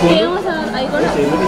ఏమో సార్ అవి కూడా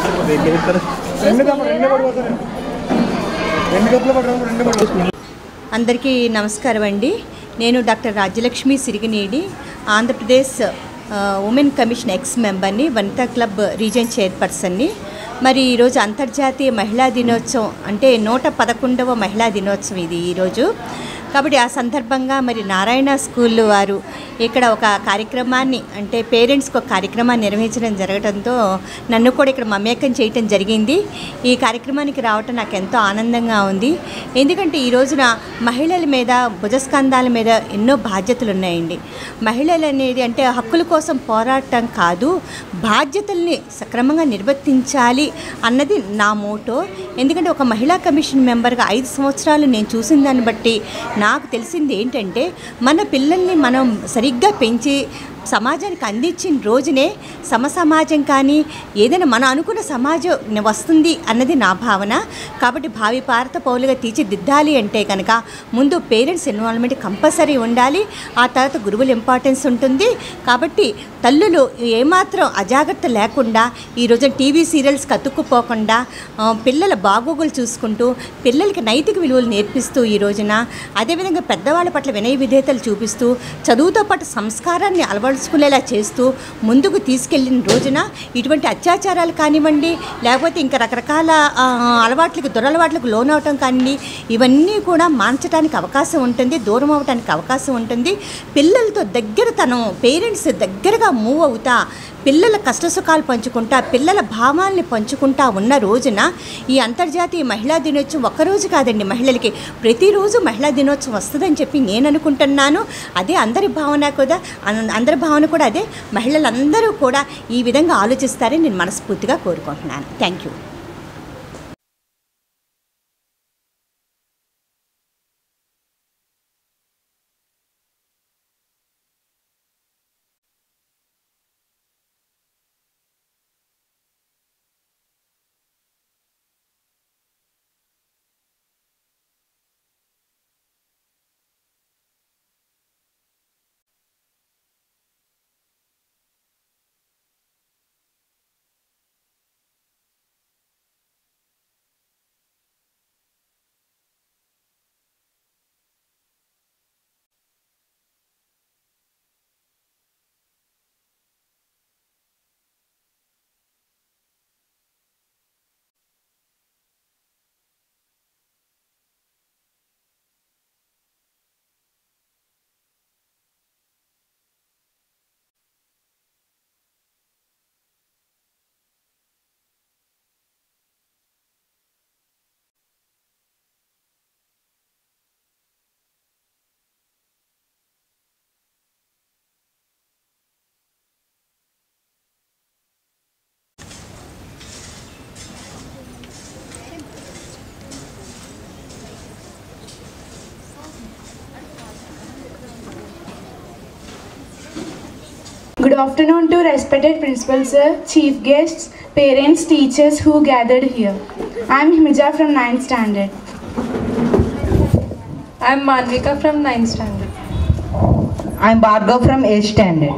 అందరికీ నమస్కారం అండి నేను డాక్టర్ రాజ్యలక్ష్మి సిరిగినేడి ఆంధ్రప్రదేశ్ ఆ, ఉమెన్ కమిషన్ ఎక్స్ మెంబర్ని వనితా క్లబ్ రీజన్ చైర్పర్సన్ని మరి ఈరోజు అంతర్జాతీయ మహిళా దినోత్సవం అంటే నూట పదకొండవ మహిళా దినోత్సవం ఇది ఈరోజు కాబట్టి ఆ సందర్భంగా మరి నారాయణ స్కూల్ వారు ఇక్కడ ఒక కార్యక్రమాన్ని అంటే పేరెంట్స్కి ఒక కార్యక్రమాన్ని నిర్వహించడం జరగడంతో నన్ను కూడా ఇక్కడ మమేకం చేయటం జరిగింది ఈ కార్యక్రమానికి రావటం నాకు ఎంతో ఆనందంగా ఉంది ఎందుకంటే ఈ రోజున మహిళల మీద భుజస్కంధాల మీద ఎన్నో బాధ్యతలు ఉన్నాయండి మహిళలు అనేది అంటే హక్కుల కోసం పోరాటం కాదు బాధ్యతల్ని సక్రమంగా నిర్వర్తించాలి అన్నది నా మోటో ఎందుకంటే ఒక మహిళా కమిషన్ మెంబర్గా ఐదు సంవత్సరాలు నేను చూసిన దాన్ని బట్టి నాకు తెలిసింది ఏంటంటే మన పిల్లల్ని మనం సరిగ్గా పెంచి సమాజానికి అందించిన రోజునే సమసమాజం కానీ ఏదైనా మనం అనుకున్న సమాజం వస్తుంది అన్నది నా భావన కాబట్టి భావి భారత పౌరులుగా తీర్చిదిద్దాలి అంటే కనుక ముందు పేరెంట్స్ ఇన్వాల్వ్మెంట్ కంపల్సరీ ఉండాలి ఆ తర్వాత గురువుల ఇంపార్టెన్స్ ఉంటుంది కాబట్టి తల్లులు ఏమాత్రం అజాగ్రత్త లేకుండా ఈ రోజున టీవీ సీరియల్స్ కతుక్కుపోకుండా ఆ, పిల్లల బాగోగులు చూసుకుంటూ పిల్లలకి నైతిక విలువలు నేర్పిస్తూ ఈ రోజున అదేవిధంగా పెద్దవాళ్ళ పట్ల వినయ విధేయతలు చూపిస్తూ చదువుతో పాటు సంస్కారాన్ని అలవరుచుకునేలా చేస్తూ ముందుకు తీసుకెళ్ళిన రోజున ఇటువంటి అత్యాచారాలు కానివ్వండి లేకపోతే ఇంకా రకరకాల ఆ, అలవాట్లకు దురలవాట్లకు లోనవటం కానివ్వండి ఇవన్నీ కూడా మార్చడానికి అవకాశం ఉంటుంది దూరం అవడానికి అవకాశం ఉంటుంది పిల్లలతో దగ్గర తనం పేరెంట్స్ దగ్గరగా మూవ్ అవుతా పిల్లల కష్టసుఖాలు పంచుకుంటా పిల్లల భావాల్ని పంచుకుంటా ఉన్న రోజున ఈ అంతర్జాతీయ మహిళా దినోత్సవం ఒక్కరోజు కాదండి మహిళలకి ప్రతిరోజు మహిళా దినోత్సవం వస్తుందని చెప్పి నేను అనుకుంటున్నాను అదే అందరి భావన కూడా అన్- అందరి భావన కూడా అదే మహిళలందరూ కూడా ఈ విధంగా ఆలోచిస్తారని నేను మనస్ఫూర్తిగా కోరుకుంటున్నాను thank you Good afternoon to respected principal sir, chief guests, parents, teachers who gathered here. I am Himija from 9th standard. I am Manvika from 9th standard. I am Bhargav from 8th standard.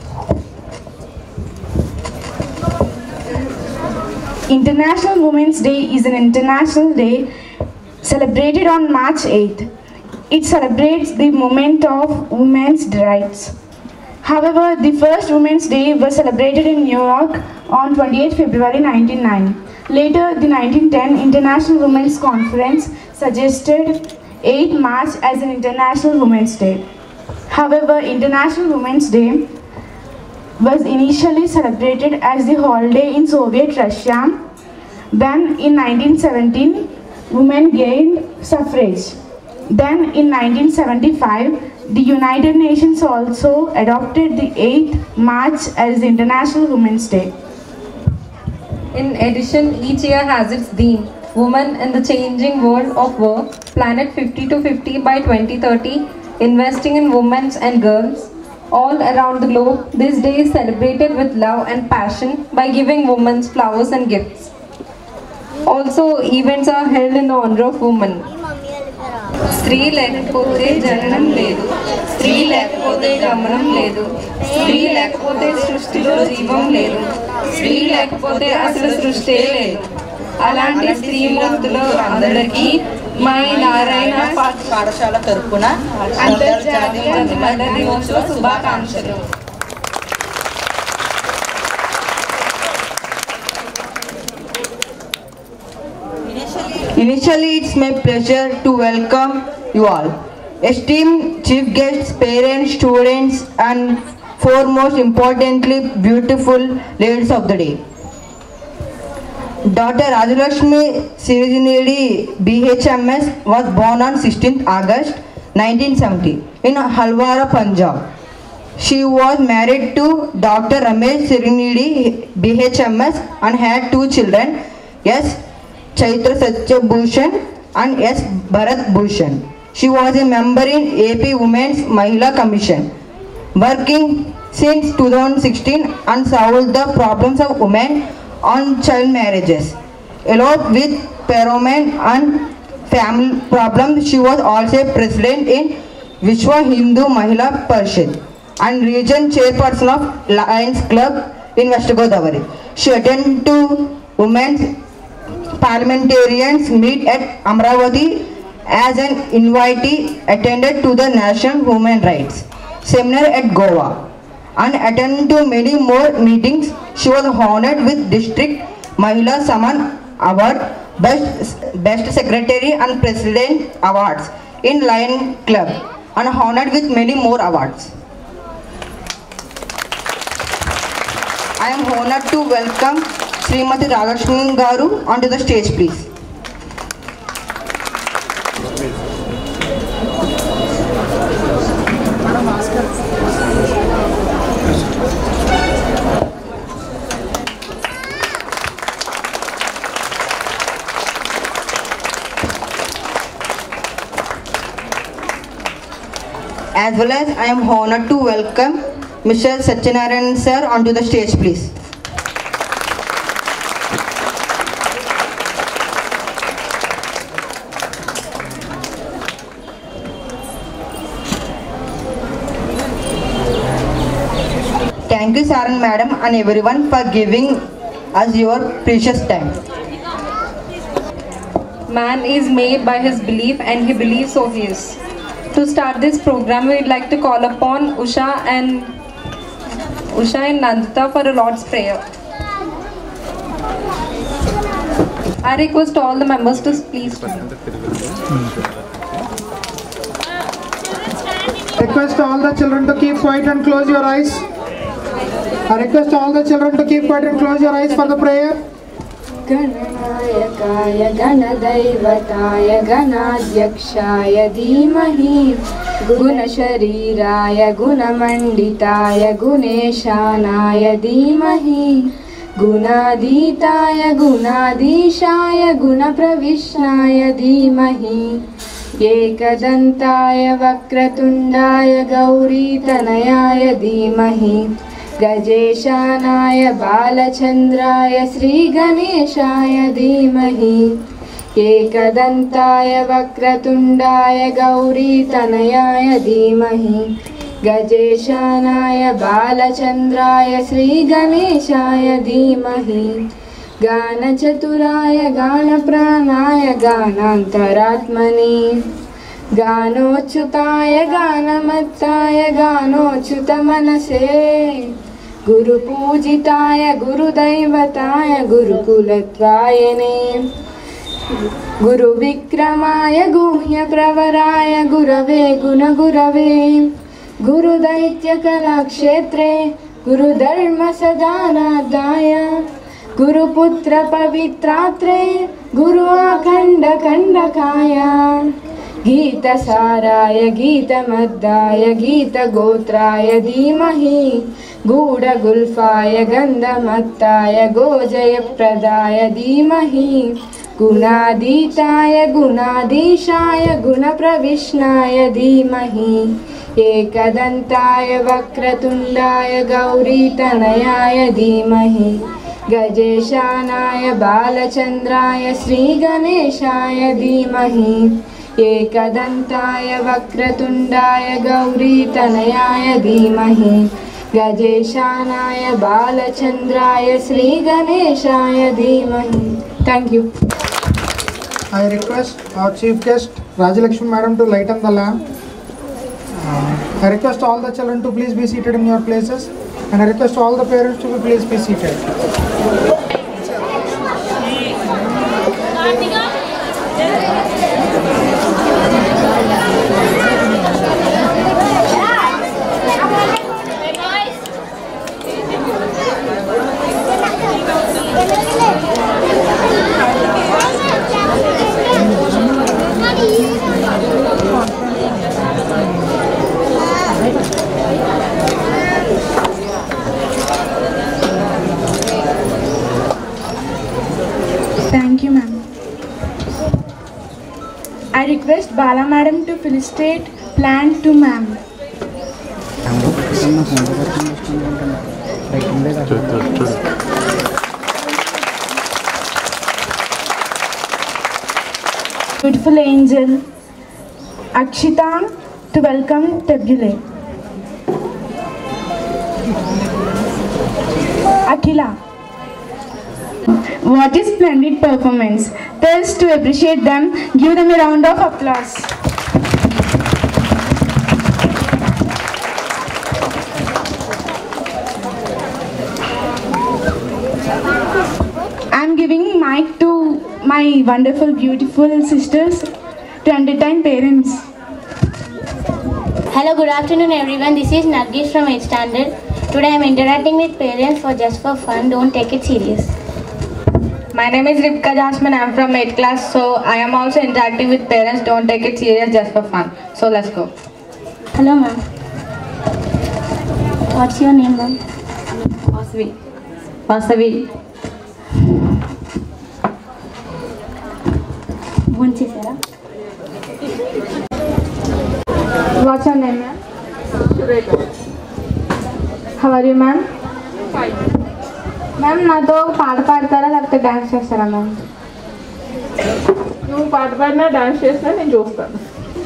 International Women's Day is an international day celebrated on March 8th. It celebrates the movement of women's rights. However, the first Women's Day was celebrated in New York on 28 February 1909. Later, the 1910 International Women's Conference suggested 8 March as an International Women's Day. However, International Women's Day was initially celebrated as the holiday in Soviet Russia. Then in 1917, women gained suffrage. Then in 1975, the United Nations also adopted the 8th March as the International Women's Day. In addition, each year has its theme Women in the Changing World of Work, Planet 50 to 50 by 2030, investing in women and girls. All around the globe, this day is celebrated with love and passion by giving women flowers and gifts. Also, events are held in the honor of women. స్త్రీ లేకపోతే జననం లేదు స్త్రీ లేకపోతే గమనం లేదు స్త్రీ లేకపోతే సృష్టిలో జీవం లేదు స్త్రీ లేకపోతే అసలు సృష్టి లేదు అలాంటి స్త్రీమూర్తులు అందరికీ మా ఈ నారాయణ పా- పాఠశాల తరపున అంతర్జాతీయ మహిళా దినోత్సవ శుభాకాంక్షలు Initially, it's my pleasure to welcome you all. Esteemed chief guests, parents, students, and foremost importantly, beautiful ladies of the day. Dr. Rajalakshmi Sirijinedi BHMS was born on 16th August 1970 in Halwara, Punjab. She was married to Dr. Ramesh Sirinidi BHMS and had two children, S. Chaitra Satya Bhushan and S. Bharat Bhushan. She was a member in AP Women's Mahila Commission, working since 2016 and solved the problems of women on child marriages. Along with pyramid and family problems, she was also president in Vishwa Hindu Mahila Parishad and region chairperson of Lions Club in West Godavari. She attended to women's parliamentarians meet at Amravati as an invitee attended to the National Human Rights Seminar at Goa and attended to many more meetings. She was honored with District Mahila Saman Award, Best, Best Secretary and President Awards in Lion Club and honored with many more awards. I am honored to welcome Srimati Ragashmi Garu onto the stage please. As well as I am honored to welcome Mr. Satyanarayan sir onto the stage please. Thank you sir and madam and everyone for giving us your precious time. Man is made by his belief and he believes so he is. To start this program, we'd like to call upon Usha and Usha and Nandita for a Lord's Prayer. I request all the members to please stand. request all the children to keep quiet and close your eyes. I request all the children to keep quiet and close your eyes for the prayer. गणनायकाय गणदैवताय गणाध्यक्षाय धीमहि गुणशरीराय गुणमण्डिताय गुणेशानाय धीमहि गुणाधीताय गुणाधीशाय गुणप्रविष्णाय धीमहि एकदन्ताय वक्रतुण्डाय गौरीतनयाय धीमहि गजेशानाय बालचन्द्राय श्रीगणेशाय धीमहि एकदन्ताय वक्रतुण्डाय गौरीतनयाय धीमहि गजेशानाय बालचन्द्राय श्रीगणेशाय धीमहि गानचतुराय गानप्राणाय गानान्तरात्मनि गानोच्युताय गानमत्ताय गानोच्युतमनसे गुरुपूजिताय गुरुदैवताय गुरुकुलत्वायने गुरुविक्रमाय गुह्यप्रवराय गुरवे गुणगुरवे गुरुदैत्यकलाक्षेत्रे गुरुधर्मसदानादाय गुरुपुत्रपवित्रात्रे गुरु अखण्डकण्डकाय गीतसाराय गीतमद्दाय गीतगोत्राय धीमहि गूढगुल्फाय गन्धमत्ताय गोजयप्रदाय धीमहि गुणाधीताय गुणाधीशाय गुणप्रविष्णाय धीमहि एकदन्ताय वक्रतुण्डाय गौरीतनयाय धीमहि गजेशानाय बालचन्द्राय श्रीगणेशाय धीमहि एकदन्ताय वक्रतुण्डाय गौरीतनयाय धीमहि गजेशानाय बालचन्द्राय श्रीगणेशाय धीमहि thank you I request our chief guest Rajalakshmi madam to lighten the lamp. Uh, I request all the children to please be seated in your places and I request all the parents to be please be seated. Thank you, ma'am. I request Bala madam to felicitate plant to ma'am. Beautiful angel, Akshita to welcome Tabule. Akila. What a splendid performance. Thus, to appreciate them, give them a round of applause. I am giving mic to my wonderful, beautiful sisters to entertain parents. Hello, good afternoon everyone. This is Nargis from 8th standard. Today I am interacting with parents for just for fun. Don't take it serious. My name is Ripka Jasmine. I'm from 8th class. So I am also interacting with parents. Don't take it serious just for fun. So let's go. Hello, ma'am. What's your name, ma'am? Vasavi. Vasavi. భోంచేశారా What's your name, ma'am? How are you, ma'am? Ma'am నాతో పాట పాడతారా లేకపోతే dance చేస్తారా ma'am నువ్వు పాట పాడినా dance చేసినా నేను చూస్తాను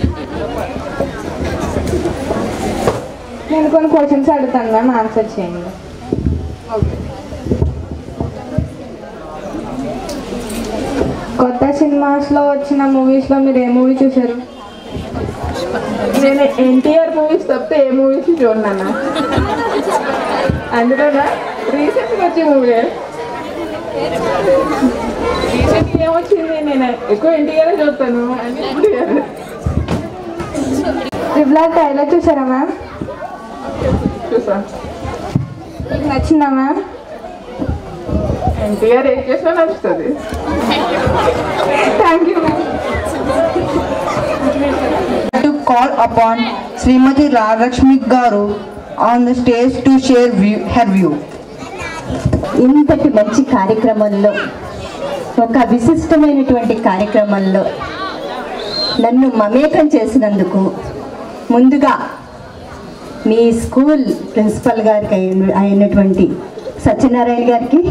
నేను కొన్ని క్వశ్చన్స్ అడుగుతాను మ్యామ్ ఆన్సర్ చేయండి కొత్త సినిమాస్లో వచ్చిన మూవీస్లో మీరు ఏ మూవీ చూసారు నేను ఎన్టీఆర్ మూవీస్ తప్పితే ఏ మూవీస్ చూడన్నా అందులోనా రీసెంట్గా వచ్చే మూవీ రీసెంట్గా ఏమొచ్చింది నేను ఎక్కువ ఎన్టీఆర్ చూస్తాను అని ఎన్టీఆర్ ట్రిపుల్ ఆర్ ట్రైలర్ చూసారా మ్యామ్ చూసా మీకు నచ్చిందా మ్యామ్ ఎన్టీఆర్ ఏం చేసినా నచ్చుతుంది thank you ma'am to call upon Srimati Radhakshmi Garu on the stage to share view, her view. ఇంతటి మంచి కార్యక్రమంలో ఒక విశిష్టమైనటువంటి కార్యక్రమంలో నన్ను మమేకం చేసినందుకు ముందుగా మీ స్కూల్ ప్రిన్సిపల్ గారికి అయిన- అయినటువంటి సత్యనారాయణ గారికి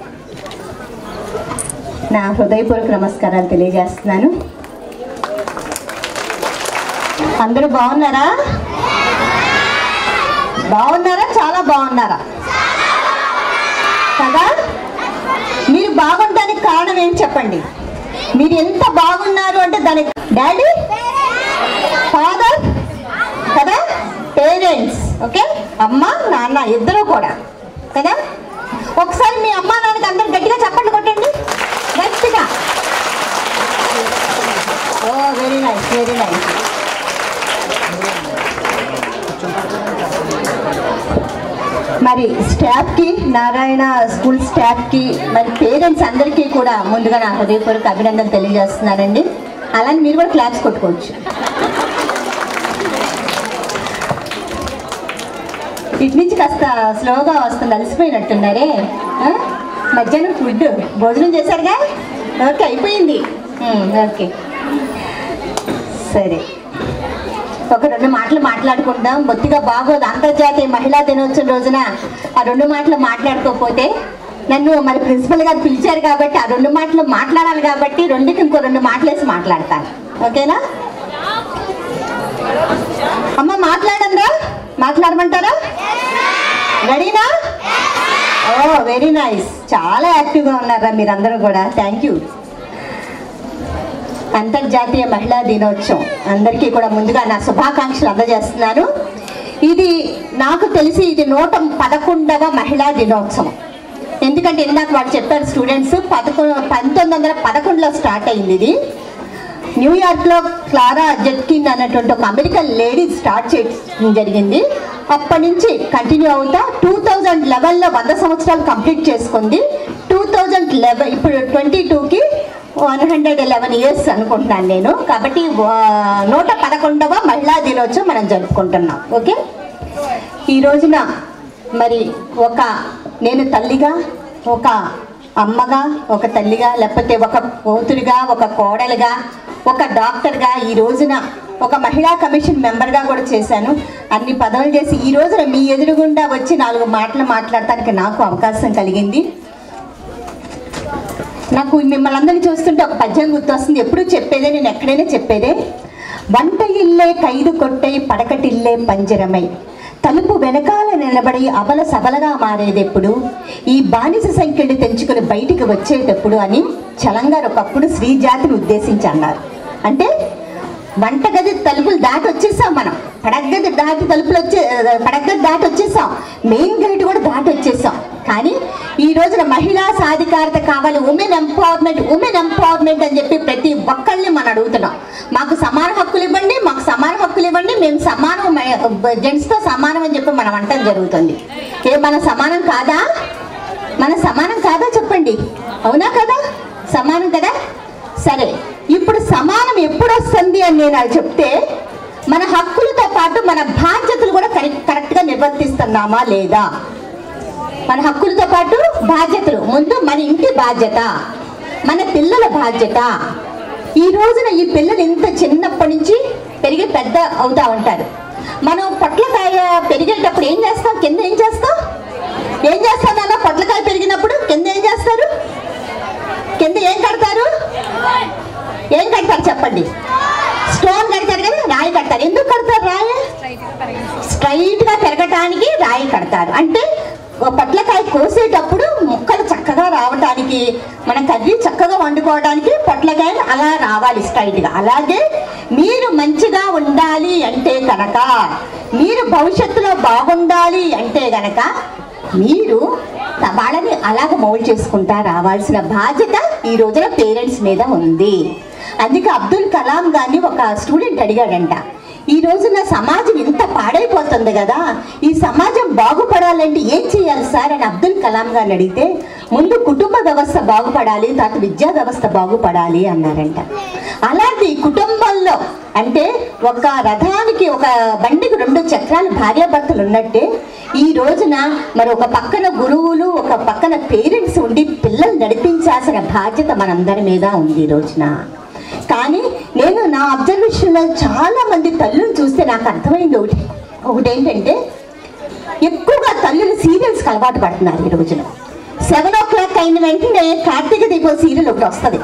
నా హృదయపూర్వక నమస్కారాలు తెలియజేస్తున్నాను అందరూ బాగున్నారా బాగున్నారా చాలా బాగున్నారా కదా మీరు బాగుండడానికి కారణం ఏం చెప్పండి మీరు ఎంత బాగున్నారు అంటే దానికి డాడీ ఫాదర్ కదా పేరెంట్స్ ఓకే అమ్మ నాన్న ఇద్దరు కూడా కదా ఒకసారి మీ అమ్మ నాన్నకి అందరు గట్టిగా చెప్పండి కొట్టండి గట్టిగా oh very nice very nice మరి స్టాఫ్కి నారాయణ స్కూల్ స్టాఫ్కి మరి పేరెంట్స్ అందరికీ కూడా ముందుగా నా హృదయపూర్వక అభినందనలు తెలియజేస్తున్నానండి అలానే మీరు కూడా క్లాప్స్ కొట్టుకోవచ్చు ఇటు నుంచి కాస్త స్లోగా వస్తుంది అలసిపోయినట్టున్నారే ఆ? మధ్యాహ్నం ఫుడ్ భోజనం చేశారుగా ఓకే అయిపోయింది ఉమ్, ఓకే సరే ఒక రెండు మాటలు మాట్లాడుకుందాం బొత్తిగా బాగోదు అంతర్జాతీయ మహిళా దినోత్సవం రోజున ఆ రెండు మాటలు మాట్లాడుకోకపోతే నన్ను మరి ప్రిన్సిపల్ గారు పిలిచారు కాబట్టి ఆ రెండు మాటలు మాట్లాడాలి కాబట్టి రెండుకి ఇంకో రెండు మాటలేసి మాట్లాడతాను ఓకేనా అమ్మ మాట్లాడంరా మాట్లాడమంటారా రెడీనా ఓ వెరీ నైస్ చాలా యాక్టివ్గా ఉన్నారా మీరందరూ కూడా థ్యాంక్ యూ అంతర్జాతీయ మహిళా దినోత్సవం అందరికీ కూడా ముందుగా నా శుభాకాంక్షలు అందజేస్తున్నాను ఇది నాకు తెలిసి ఇది నూట పదకొండవ మహిళా దినోత్సవం ఎందుకంటే ఇందాక వాళ్ళు చెప్పారు స్టూడెంట్స్ పదకొ పంతొమ్మిది వందల పదకొండులో స్టార్ట్ అయింది ఇది న్యూయార్క్లో క్లారా జెట్కిన్ అన్నటువంటి ఒక అమెరికన్ లేడీ స్టార్ట్ చేయడం జరిగింది అప్పటి నుంచి కంటిన్యూ అవుతా టూ థౌజండ్ లెవెన్లో వంద సంవత్సరాలు కంప్లీట్ చేసుకుంది టూ థౌజండ్ లెవెన్ ఇప్పుడు ట్వంటీ టూకి వన్ హండ్రెడ్ లెవెన్ ఇయర్స్ అనుకుంటున్నాను నేను కాబట్టి వా- నూట పదకొండవ మహిళా దినోత్సవం మనం జరుపుకుంటున్నాం ఓకే ఈ రోజున మరి ఒక నేను తల్లిగా ఒక అమ్మగా ఒక తల్లిగా లేకపోతే ఒక కూతురిగా ఒక కోడలుగా ఒక డాక్టర్గా ఈ రోజున ఒక మహిళా కమిషన్ మెంబర్గా కూడా చేశాను అన్ని పదవులు చేసి ఈ రోజున మీ ఎదురుగుండా వచ్చి నాలుగు మాటలు మాట్లాడటానికి నాకు అవకాశం కలిగింది నాకు మిమ్మల్ని అందరినీ చూస్తుంటే ఒక పద్యం గుర్తొస్తుంది ఎప్పుడు చెప్పేదే నేను ఎక్కడైనా చెప్పేదే వంట ఇల్లే ఖైదు కొట్టై పడకటిల్లే పంజరమై తలుపు వెనకాల నిలబడి అబల సబలగా మారేదెప్పుడు ఈ బానిస సంఖ్యలు తెంచుకుని బయటికి వచ్చేటప్పుడు అని చలంగారు ఒకప్పుడు స్త్రీ జాతిని ఉద్దేశించి అన్నారు అంటే వంటగది తలుపులు దాటి వచ్చేసాం మనం పడగది దాటి తలుపులు వచ్చే పడగది దాటి వచ్చేసాం మెయిన్ గేట్ కూడా దాటి వచ్చేసాం కానీ ఈ రోజున మహిళా సాధికారత కావాలి ఉమెన్ ఎంపవర్మెంట్ ఉమెన్ ఎంపవర్మెంట్ అని చెప్పి ప్రతి ఒక్కళ్ళని మనం అడుగుతున్నాం మాకు సమాన హక్కులు ఇవ్వండి మాకు సమాన హక్కులు ఇవ్వండి మేము సమానం జెంట్స్తో సమానం అని చెప్పి మనం అంటం జరుగుతుంది ఏ మన సమానం కాదా మన సమానం కాదా చెప్పండి అవునా కదా సమానం కదా సరే ఇప్పుడు సమానం ఎప్పుడు వస్తుంది అని నేను అది చెప్తే మన హక్కులతో పాటు మన బాధ్యతలు కూడా కరెక్ట్ కరెక్ట్గా నిర్వర్తిస్తున్నామా లేదా మన హక్కులతో పాటు బాధ్యతలు ముందు మన ఇంటి బాధ్యత మన పిల్లల బాధ్యత ఈ రోజున ఈ పిల్లలు ఇంత చిన్నప్పటి నుంచి పెరిగి పెద్ద అవుతా ఉంటారు మనం పొట్లకాయ పెరిగేటప్పుడు ఏం చేస్తాం కింద ఏం చేస్తాం ఏం చేస్తాం నాన్న పొట్లకాయ పెరిగినప్పుడు కింద ఏం చేస్తారు కింద ఏం కడతారు ఏం కడతారు చెప్పండి స్టోన్ కడతారు కదా రాయి కడతారు ఎందుకు కడతారు రాయి స్ట్రైట్ గా పెరగటానికి రాయి కడతారు అంటే ఓ పొట్లకాయ కోసేటప్పుడు ముక్కలు చక్కగా రావటానికి మన కర్రీ చక్కగా వండుకోవడానికి పొట్లకాయలు అలా రావాలి స్ట్రైట్ గా అలాగే మీరు మంచిగా ఉండాలి అంటే కనుక మీరు భవిష్యత్తులో బాగుండాలి అంటే గనక మీరు వాళ్ళని అలాగ మౌల్డ్ చేసుకుంటా రావాల్సిన బాధ్యత ఈ రోజున పేరెంట్స్ మీద ఉంది అందుకే అబ్దుల్ కలాం గారిని ఒక స్టూడెంట్ అడిగాడంట ఈ రోజున సమాజం ఇంత పాడైపోతుంది కదా ఈ సమాజం బాగుపడాలంటే ఏం చేయాలి సార్ అని అబ్దుల్ కలాం గారిని అడిగితే ముందు కుటుంబ వ్యవస్థ బాగుపడాలి తర్వాత విద్యా వ్యవస్థ బాగుపడాలి అన్నారంట అలాంటి కుటుంబంలో అంటే ఒక రథానికి ఒక బండికి రెండు చక్రాలు భార్యాభర్తలు ఉన్నట్టే ఈ రోజున మరి ఒక పక్కన గురువులు ఒక పక్కన పేరెంట్స్ ఉండి పిల్లలు నడిపించాల్సిన బాధ్యత మనందరి మీద ఉంది ఈ రోజున కానీ నేను నా అబ్జర్వేషన్లో చాలా మంది తల్లులు చూస్తే నాకు అర్థమైంది ఒకటి ఒకటి ఏంటంటే ఎక్కువగా తల్లులు సీరియల్స్కి అలవాటు పడుతున్నారు ఈ రోజున సెవెన్ ఓ క్లాక్ అయిన వెంటనే కార్తీక దీపం సీరియల్ ఒకటి వస్తుంది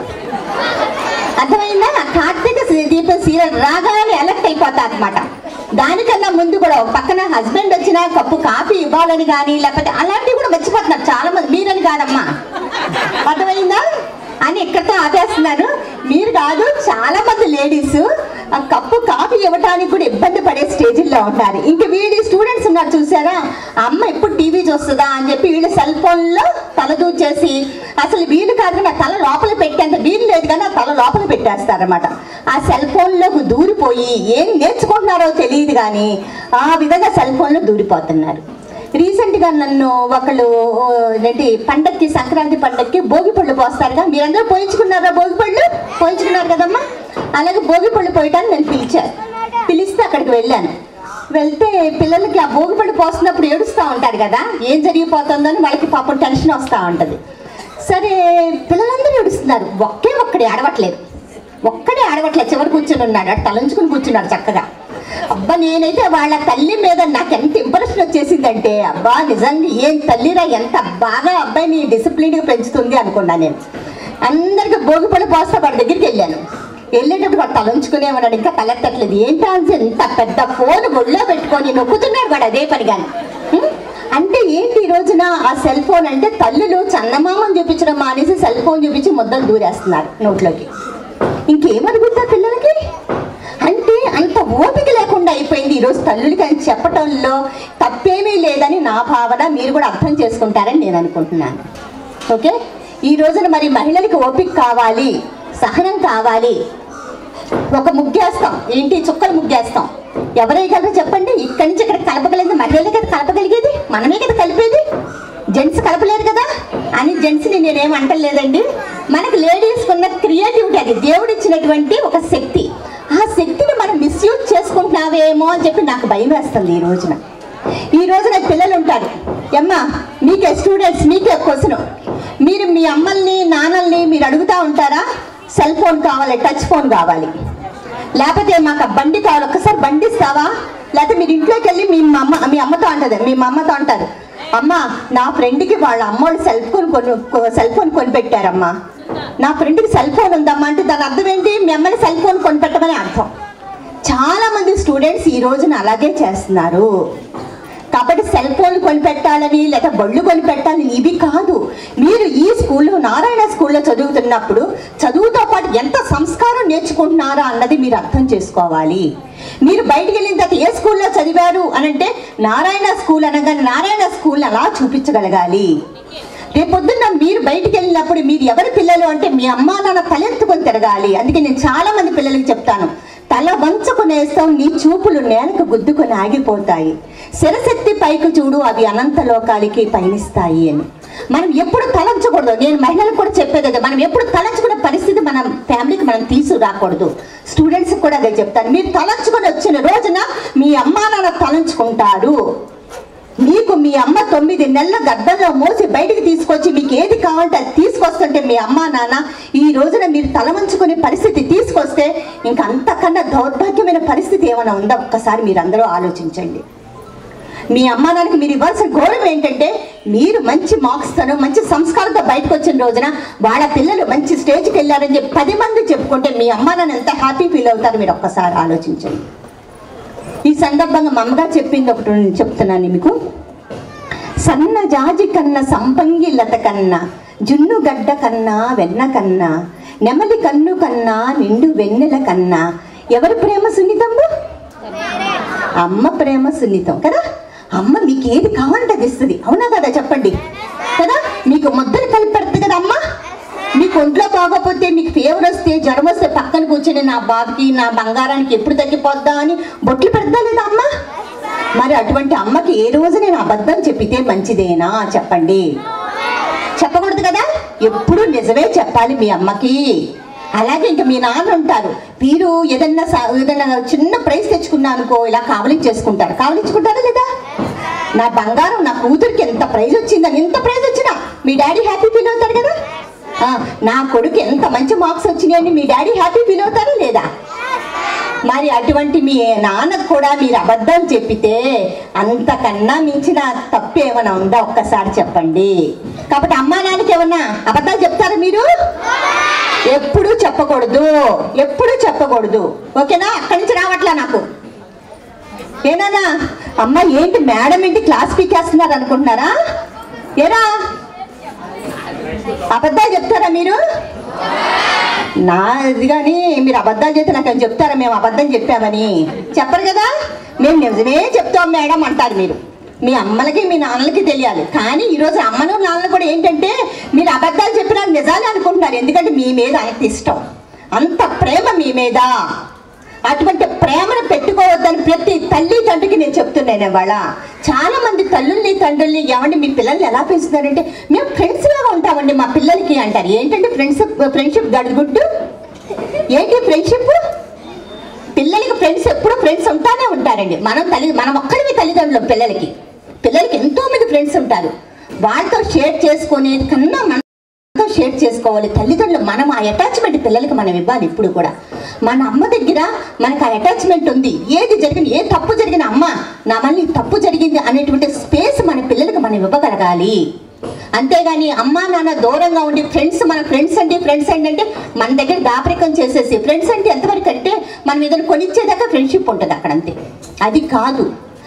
అర్థమైందా కార్తీక దీపం సీరియల్ రాగానే అలర్ట్ అయిపోతా అనమాట దానికన్నా ముందు కూడా ఒక పక్కన హస్బెండ్ వచ్చినా కప్పు కాఫీ ఇవ్వాలని కానీ లేకపోతే అలాంటివి కూడా మర్చిపోతున్నారు చాలా మంది మీరని కాదమ్మా అర్థమైందా అని ఇక్కడితో ఆపేస్తున్నాను మీరు కాదు చాలా మంది లేడీస్ ఆ కప్పు కాఫీ ఇవ్వడానికి కూడా ఇబ్బంది పడే స్టేజ్లో ఉంటారు ఇంక వీడి స్టూడెంట్స్ ఉన్నారు చూసారా ఆ అమ్మ ఎప్పుడు టీవీ చూస్తుందా అని చెప్పి వీళ్ళు సెల్ ఫోన్లో తల దూచేసి అసలు వీలు కాదు నా తల లోపల పెట్టేంత వీలు లేదు కానీ ఆ తల లోపల పెట్టేస్తారన్నమాట ఆ సెల్ ఫోన్లోకి దూరిపోయి ఏం నేర్చుకుంటున్నారో తెలియదు కానీ ఆ విధంగా సెల్ ఫోన్లో దూరిపోతున్నారు రీసెంట్గా నన్ను ఒకళ్ళు ఓ, ఏంటి పండక్కి సంక్రాంతి పండక్కి భోగి పళ్ళు పోస్తారుగా మీరందరూ పోయించుకున్నారా భోగి పళ్ళు పోయించుకున్నారు కదమ్మా అలాగే భోగి పళ్ళు పోయటానికి నేను పిలిచారు పిలిస్తే అక్కడికి వెళ్ళాను వెళ్తే పిల్లలకి ఆ భోగి పళ్ళు పోస్తున్నప్పుడు ఏడుస్తూ ఉంటారు కదా ఏం జరిగిపోతుందని వాళ్ళకి పాపం టెన్షన్ వస్తూ ఉంటుంది సరే పిల్లలందరూ ఏడుస్తున్నారు ఒకే ఒక్కడే ఆడవట్లేదు ఒక్కడే ఆడవట్లేదు చివరి కూర్చుని ఉన్నాడు అటు తలంచుకుని కూర్చున్నాడు చక్కగా అబ్బా నేనైతే వాళ్ళ తల్లి మీద నాకు ఎంత ఇంప్రెషన్ వచ్చేసిందంటే అబ్బా నిజంగా ఏం తల్లిరా ఎంత బాగా అబ్బాయిని డిసిప్లిన్గా పెంచుతుంది అనుకున్నా నేను అందరికి భోగిపడి పోస్తా వాడి దగ్గరికి వెళ్ళాను వెళ్ళేటప్పుడు వాడు తలంచుకునే ఉన్నాడు ఇంకా తలెత్తట్లేదు ఏంటా అని ఎంత పెద్ద ఫోన్ ఒళ్ళో పెట్టుకొని నొక్కుతున్నాడు వాడు అదే పని కానీ అంటే ఏంటి ఈ రోజున ఆ సెల్ ఫోన్ అంటే తల్లులు చందమామని చూపించడం మానేసి సెల్ ఫోన్ చూపించి ముద్దలు దూరేస్తున్నారు నోట్లోకి ఇంకేమనుకుంటా పిల్లలకి అంటే అంత ఓపిక లేకుండా అయిపోయింది ఈరోజు తల్లులకి అని చెప్పటంలో తప్పేమీ లేదని నా భావన మీరు కూడా అర్థం చేసుకుంటారని నేను అనుకుంటున్నాను ఓకే ఈ రోజున మరి మహిళలకి ఓపిక కావాలి సహనం కావాలి ఒక ముగ్గేస్తాం ఏంటి చుక్కలు ముగ్గేస్తాం ఎవరేయగలరో చెప్పండి ఇక్కడి నుంచి ఇక్కడ కలపగలిగింది మహిళలే కదా కలపగలిగేది మనమే కదా కలిపేది జెంట్స్ కలపలేరు కదా అని జెంట్స్ని నేనేం అంటలేదండి మనకి లేడీస్కి ఉన్న క్రియేటివిటీ అది దేవుడు ఇచ్చినటువంటి ఒక శక్తి ఆ శక్తిని మనం మిస్యూజ్ చేసుకుంటున్నావేమో అని చెప్పి నాకు భయం వేస్తుంది ఈ రోజున ఈ రోజున పిల్లలు ఉంటారు అమ్మా మీకే స్టూడెంట్స్ మీకే క్వశ్చన్ మీరు మీ అమ్మల్ని నాన్నల్ని మీరు అడుగుతా ఉంటారా సెల్ ఫోన్ కావాలి టచ్ ఫోన్ కావాలి లేకపోతే మాకు ఆ బండి కావాలి ఒక్కసారి బండి ఇస్తావా లేకపోతే మీరు ఇంట్లోకి వెళ్ళి మీ అమ్మ మీ అమ్మతో అంటది మీ అమ్మతో అంటారు అమ్మ నా ఫ్రెండ్కి వాళ్ళ అమ్మోళ్ళు సెల్ ఫోన్ కొని సెల్ ఫోన్ కొనిపెట్టారమ్మా నా ఫ్రెండ్కి సెల్ ఫోన్ ఉందమ్మా అంటే దాని అర్థం ఏంటి మీ అమ్మని సెల్ ఫోన్ కొనిపెట్టమని అర్థం చాలా మంది స్టూడెంట్స్ ఈ రోజున అలాగే చేస్తున్నారు కాబట్టి సెల్ ఫోన్ కొనిపెట్టాలని లేదా బళ్ళు కొనిపెట్టాలని ఇవి కాదు మీరు ఈ స్కూల్లో నారాయణ స్కూల్లో చదువుతున్నప్పుడు చదువుతో పాటు ఎంత సంస్కారం నేర్చుకుంటున్నారా అన్నది మీరు అర్థం చేసుకోవాలి మీరు బయటికి వెళ్ళిన తర్వాత ఏ స్కూల్లో చదివారు అని అంటే నారాయణ స్కూల్ అనగానే నారాయణ స్కూల్ అలా చూపించగలగాలి రేపొద్దున్న మీరు బయటికి వెళ్ళినప్పుడు మీరు ఎవరి పిల్లలు అంటే మీ అమ్మా నాన్న తలెత్తుకొని తిరగాలి అందుకే నేను చాలా మంది పిల్లలకి చెప్తాను తల వంచుకునేస్తాం నీ చూపులు నేలకు గుద్దుకొని ఆగిపోతాయి శిరశక్తి పైకి చూడు అవి అనంత లోకాలకి పయనిస్తాయి అని మనం ఎప్పుడు తలంచకూడదు నేను మహిళలకు కూడా చెప్పేది అదే మనం ఎప్పుడు తలంచుకునే పరిస్థితి మనం ఫ్యామిలీకి మనం తీసుకురాకూడదు స్టూడెంట్స్ కూడా అదే చెప్తాను మీరు తలంచుకొని వచ్చిన రోజున మీ అమ్మా నాన్న తలంచుకుంటారు మీకు మీ అమ్మ తొమ్మిది నెలల గర్భంలో మోసి బయటికి తీసుకొచ్చి మీకు ఏది కావాలంటే అది తీసుకొస్తుంటే మీ అమ్మ నాన్న ఈ రోజున మీరు తలవంచుకునే పరిస్థితి తీసుకొస్తే ఇంకా అంతకన్నా దౌర్భాగ్యమైన పరిస్థితి ఏమైనా ఉందా ఒక్కసారి మీరు అందరూ ఆలోచించండి మీ అమ్మ నాన్నకి మీరు ఇవ్వాల్సిన గౌరవం ఏంటంటే మీరు మంచి మార్క్స్తోనో మంచి సంస్కారంతో బయటకు వచ్చిన రోజున వాళ్ళ పిల్లలు మంచి స్టేజ్కి వెళ్ళారని చెప్పి పది మంది చెప్పుకుంటే మీ అమ్మ నాన్న ఎంత హ్యాపీ ఫీల్ అవుతారు మీరు ఒక్కసారి ఆలోచించండి ఈ సందర్భంగా మా అమ్మగారు చెప్పింది ఒకటి నేను చెప్తున్నాను మీకు సన్న జాజి కన్నా సంపంగి లత కన్నా జున్ను గడ్డ కన్నా వెన్న కన్నా నెమలి కన్ను కన్నా నిండు వెన్నెల కన్నా ఎవరి ప్రేమ సున్నితము అమ్మ ప్రేమ సున్నితం కదా అమ్మ మీకు ఏది కావాలంటే అది ఇస్తుంది అవునా కదా చెప్పండి కదా మీకు ముద్దలు కలిపి పెడుతుంది కదా అమ్మ మీకు ఒంట్లో బాగోపోతే మీకు ఫీవర్ వస్తే జ్వరం వస్తే పక్కన కూర్చొని నా బాబుకి నా బంగారానికి ఎప్పుడు తగ్గిపోద్దా అని బొట్లు పెడతా లేదా అమ్మ మరి అటువంటి అమ్మకి ఏ రోజు నేను అబద్ధం చెప్పితే మంచిదేనా చెప్పండి చెప్పకూడదు కదా ఎప్పుడు నిజమే చెప్పాలి మీ అమ్మకి అలాగే ఇంకా మీ నాన్న ఉంటారు వీరు ఏదన్నా సా- ఏదన్నా చిన్న ప్రైజ్ తెచ్చుకున్నా అనుకో ఇలా కావలించి చేసుకుంటారు కావలించుకుంటారా లేదా నా బంగారం నా కూతురికి ఎంత ప్రైజ్ వచ్చిందని ఎంత ప్రైజ్ వచ్చినా మీ డాడీ హ్యాపీ ఫీల్ అవుతారు కదా ఆ, నా కొడుకు ఎంత మంచి మార్క్స్ వచ్చినాయని మీ డాడీ హ్యాపీ ఫీల్ అవుతారా లేదా మరి అటువంటి మీ నాన్నకు కూడా మీరు అబద్ధం చెప్పితే అంతకన్నా మించిన తప్పు ఏమైనా ఉందా ఒక్కసారి చెప్పండి కాబట్టి అమ్మా నాన్నకి ఏమన్నా అబద్ధాలు చెప్తారా మీరు ఎప్పుడు చెప్పకూడదు ఎప్పుడు చెప్పకూడదు ఓకేనా అక్కడి నుంచి రావట్లా నాకు ఏనానా అమ్మ ఏంటి మేడం ఏంటి క్లాస్ పీకేస్తున్నారు అనుకుంటున్నారా ఏరా అబద్ధాలు చెప్తారా మీరు నా ఇది కానీ మీరు అబద్ధాలు చేస్తే నాకు అని చెప్తారా మేము అబద్ధం చెప్పామని చెప్పరు కదా మేము నిజమే చెప్తాం మేడం అంటారు మీరు మీ అమ్మలకి మీ నాన్నలకి తెలియాలి కానీ ఈరోజు అమ్మను నాన్నలు కూడా ఏంటంటే మీరు అబద్ధాలు చెప్పినా నిజాలే అనుకుంటున్నారు ఎందుకంటే మీ మీద అంత ఇష్టం అంత ప్రేమ మీ మీద అటువంటి ప్రేమను పెట్టుకోవద్దని ప్రతి తల్లి తండ్రికి నేను చెప్తున్నాను ఇవాళ చాలా మంది తల్లుల్ని తండ్రుల్ని ఏమండి మీ పిల్లల్ని ఎలా పెంచుతున్నారంటే మేము ఫ్రెండ్స్ లాగా ఉంటామండి మా పిల్లలకి అంటారు ఏంటంటే ఫ్రెండ్స్ ఫ్రెండ్షిప్ గడుగుట్టు ఏంటి ఫ్రెండ్షిప్ పిల్లలకి ఫ్రెండ్స్ ఎప్పుడు ఫ్రెండ్స్ ఉంటానే ఉంటారండి మనం తల్లి మనం ఒక్కడివి తల్లిదండ్రులు పిల్లలకి పిల్లలకి ఎంతో మంది ఫ్రెండ్స్ ఉంటారు వాళ్ళతో షేర్ చేసుకునేది కన్నా మనతో షేర్ చేసుకోవాలి తల్లిదండ్రులు మనం ఆ అటాచ్మెంట్ పిల్లలకి మనం ఇవ్వాలి ఇప్పుడు కూడా మన అమ్మ దగ్గర మనకు ఆ అటాచ్మెంట్ ఉంది ఏది జరిగిన ఏ తప్పు జరిగిన అమ్మ నా మళ్ళీ ఈ తప్పు జరిగింది అనేటువంటి స్పేస్ మన పిల్లలకి మనం ఇవ్వగలగాలి అంతేగాని అమ్మా నాన్న దూరంగా ఉండి ఫ్రెండ్స్ మన ఫ్రెండ్స్ అంటే ఫ్రెండ్స్ ఏంటంటే మన దగ్గర దాపరికం చేసేసి ఫ్రెండ్స్ అంటే ఎంతవరకు అంటే మనం ఏదైనా కొనిచ్చేదాకా ఫ్రెండ్షిప్ ఉంటుంది అక్కడ అంతే అది కాదు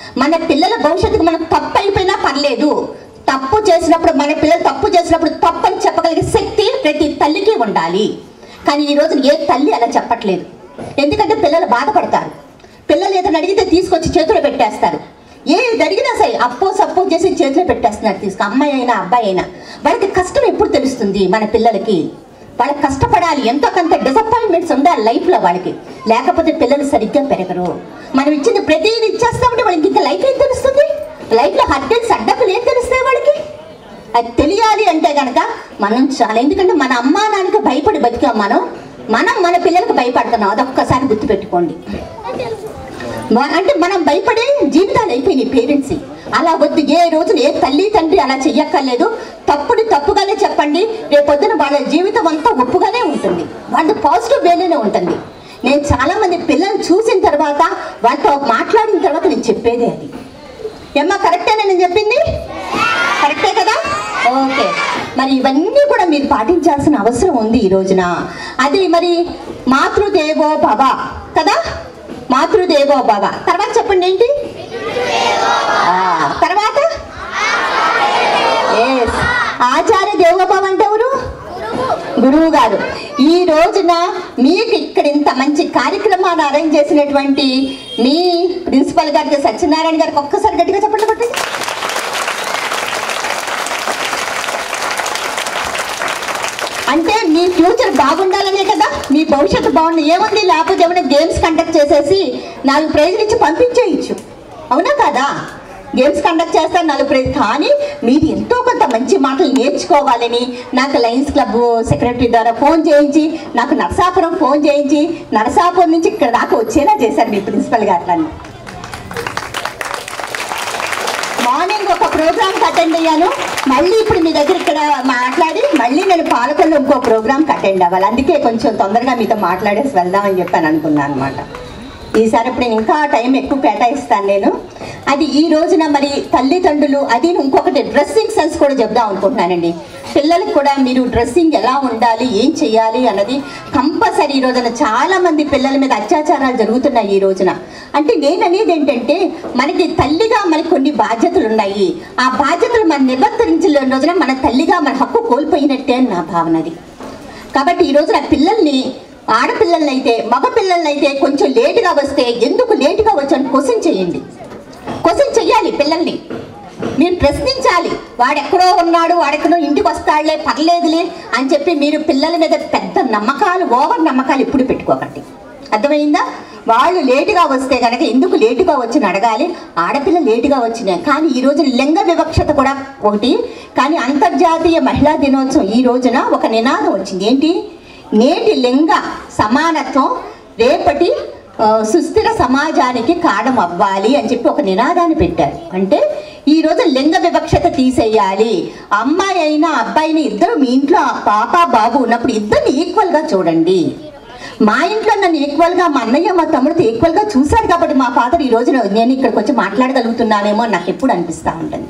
మన పిల్లల భవిష్యత్తుకు మనం తప్పు అయిపోయినా పర్లేదు తప్పు చేసినప్పుడు మన పిల్లలు తప్పు చేసినప్పుడు తప్పు అని చెప్పగలిగే శక్తి ప్రతి తల్లికి ఉండాలి కానీ ఈ రోజు ఏ తల్లి అలా చెప్పట్లేదు ఎందుకంటే పిల్లలు బాధపడతారు పిల్లలు ఏదైనా అడిగితే తీసుకొచ్చి చేతిలో పెట్టేస్తారు ఏది అడిగినా సరే అప్పో సప్పో చేసి చేతిలో పెట్టేస్తున్నారు తీసుకు అమ్మాయి అయినా అబ్బాయి అయినా వాళ్ళకి కష్టం ఎప్పుడు తెలుస్తుంది మన పిల్లలకి వాళ్ళకి కష్టపడాలి ఎంతో కొంత డిసప్పాయింట్మెంట్స్ ఉండాలి లైఫ్లో వాళ్ళకి లేకపోతే పిల్లలు సరిగ్గా పెరగరు మనం ఇచ్చింది ప్రతిదీ ఇచ్చేస్తామంటే వాళ్ళకి ఇంకా లైఫ్ ఏం తెలుస్తుంది లైఫ్లో హర్డెన్స్ అడ్డకులు ఏం తెలుస్తాయి వాళ్ళకి అది తెలియాలి అంటే కనుక మనం చాలా ఎందుకంటే మన అమ్మా నాన్నకి భయపడి బతికాం మనం మనం మన పిల్లలకు భయపడుతున్నాం అదొక్కసారి గుర్తుపెట్టుకోండి మ- అంటే మనం భయపడే జీవితాలు అయిపోయినాయి పేరెంట్స్ అలా వద్దు ఏ రోజు ఏ తల్లి తండ్రి అలా చెయ్యక్కర్లేదు తప్పుని తప్పుగానే చెప్పండి రేపొద్దున వాళ్ళ జీవితం అంతా ఒప్పుగానే ఉంటుంది వాళ్ళ పాజిటివ్ వేలోనే ఉంటుంది నేను చాలా మంది పిల్లల్ని చూసిన తర్వాత వాళ్ళతో మాట్లాడిన తర్వాత నేను చెప్పేదే అది ఏమ్మా కరెక్టేనా నేను చెప్పింది కరెక్టే కదా ఓకే మరి ఇవన్నీ కూడా మీరు పాటించాల్సిన అవసరం ఉంది ఈ రోజున అది మరి మాతృదేవో భవ కదా మాతృదేవో భవ తర్వాత చెప్పండి ఏంటి ఆ, తర్వాత Yes. ఆచార్య దేవోభవ అంటే ఎవరు గురువు గారు ఈ రోజున మీకు ఇక్కడ ఇంత మంచి కార్యక్రమాన్ని అరేంజ్ చేసినటువంటి మీ ప్రిన్సిపల్ గారికి సత్యనారాయణ గారికి ఒక్కసారి గట్టిగా చెప్పండి కొట్టండి అంటే మీ ఫ్యూచర్ బాగుండాలనే కదా మీ భవిష్యత్తు బాగుంది ఏముంది లేకపోతే ఏమైనా గేమ్స్ కండక్ట్ చేసేసి నాలుగు ప్రైజ్లు ఇచ్చి పంపించేయచ్చు అవునా కదా గేమ్స్ కండక్ట్ చేస్తారు నాలుగు ప్రైజ్ కానీ మీరు ఎంతో కొంత మంచి మాటలు నేర్చుకోవాలని నాకు లయన్స్ క్లబ్ సెక్రటరీ ద్వారా ఫోన్ చేయించి నాకు నరసాపురం ఫోన్ చేయించి నరసాపురం నుంచి ఇక్కడ దాకా వచ్చేలా చేశారు మీ ప్రిన్సిపల్ గారు నన్ను మార్నింగ్ ఒక ప్రోగ్రామ్ అటెండ్ అయ్యాను మళ్ళీ ఇప్పుడు మీ దగ్గర ఇక్కడ మాట్లాడి మళ్ళీ నేను పాలకొల్లో ఇంకో ప్రోగ్రామ్ అటెండ్ అవ్వాలి అందుకే కొంచెం తొందరగా మీతో మాట్లాడేసి వెళ్దామని చెప్పాను అనుకున్నాను అనమాట ఈసారి ఇప్పుడు నేను ఇంకా టైం ఎక్కువ కేటాయిస్తాను నేను అది ఈ రోజున మరి తల్లిదండ్రులు అది ఇంకొకటి డ్రెస్సింగ్ సెన్స్ కూడా చెప్దాం అనుకుంటున్నానండి పిల్లలకు కూడా మీరు డ్రెస్సింగ్ ఎలా ఉండాలి ఏం చేయాలి అన్నది కంపల్సరీ ఈ రోజున చాలా మంది పిల్లల మీద అత్యాచారాలు జరుగుతున్నాయి ఈ రోజున అంటే నేను అనేది ఏంటంటే మనకి తల్లిగా మనకి కొన్ని బాధ్యతలు ఉన్నాయి ఆ బాధ్యతలు మనం నిర్వర్తించలేని రోజున మన తల్లిగా మన హక్కు కోల్పోయినట్టే అని నా భావన అది కాబట్టి ఈ రోజున పిల్లల్ని ఆడపిల్లల్ని అయితే మగ పిల్లల్ని అయితే కొంచెం లేటుగా వస్తే ఎందుకు లేటుగా వచ్చాను క్వశ్చన్ చేయండి క్వశ్చన్ చెయ్యాలి పిల్లల్ని మీరు ప్రశ్నించాలి వాడెక్కడో ఉన్నాడు వాడెక్కడో ఇంటికి వస్తాడులే పర్లేదులే అని చెప్పి మీరు పిల్లల మీద పెద్ద నమ్మకాలు ఓవర్ నమ్మకాలు ఇప్పుడు పెట్టుకోకండి అర్థమైందా వాళ్ళు లేటుగా వస్తే కనుక ఎందుకు లేటుగా వచ్చి అడగాలి ఆడపిల్ల లేటుగా వచ్చినాయి కానీ ఈ రోజు లింగ వివక్షత కూడా ఒకటి కానీ అంతర్జాతీయ మహిళా దినోత్సవం ఈ రోజున ఒక నినాదం వచ్చింది ఏంటి నేటి లింగ సమానత్వం రేపటి ఆ, సుస్థిర సమాజానికి కారణం అవ్వాలి అని చెప్పి ఒక నినాదాన్ని పెట్టారు అంటే ఈ రోజు లింగ వివక్షత తీసేయాలి అమ్మాయి అయినా అబ్బాయిని ఇద్దరు మీ ఇంట్లో ఆ పాప బాబు ఉన్నప్పుడు ఇద్దరిని ఈక్వల్గా చూడండి మా ఇంట్లో నన్ను ఈక్వల్గా మా అన్నయ్య మా తమ్ముడితో ఈక్వల్గా చూశారు కాబట్టి మా ఫాదర్ ఈ రోజున నేను ఇక్కడికి వచ్చి మాట్లాడగలుగుతున్నానేమో అని నాకు ఎప్పుడు అనిపిస్తూ ఉంటుంది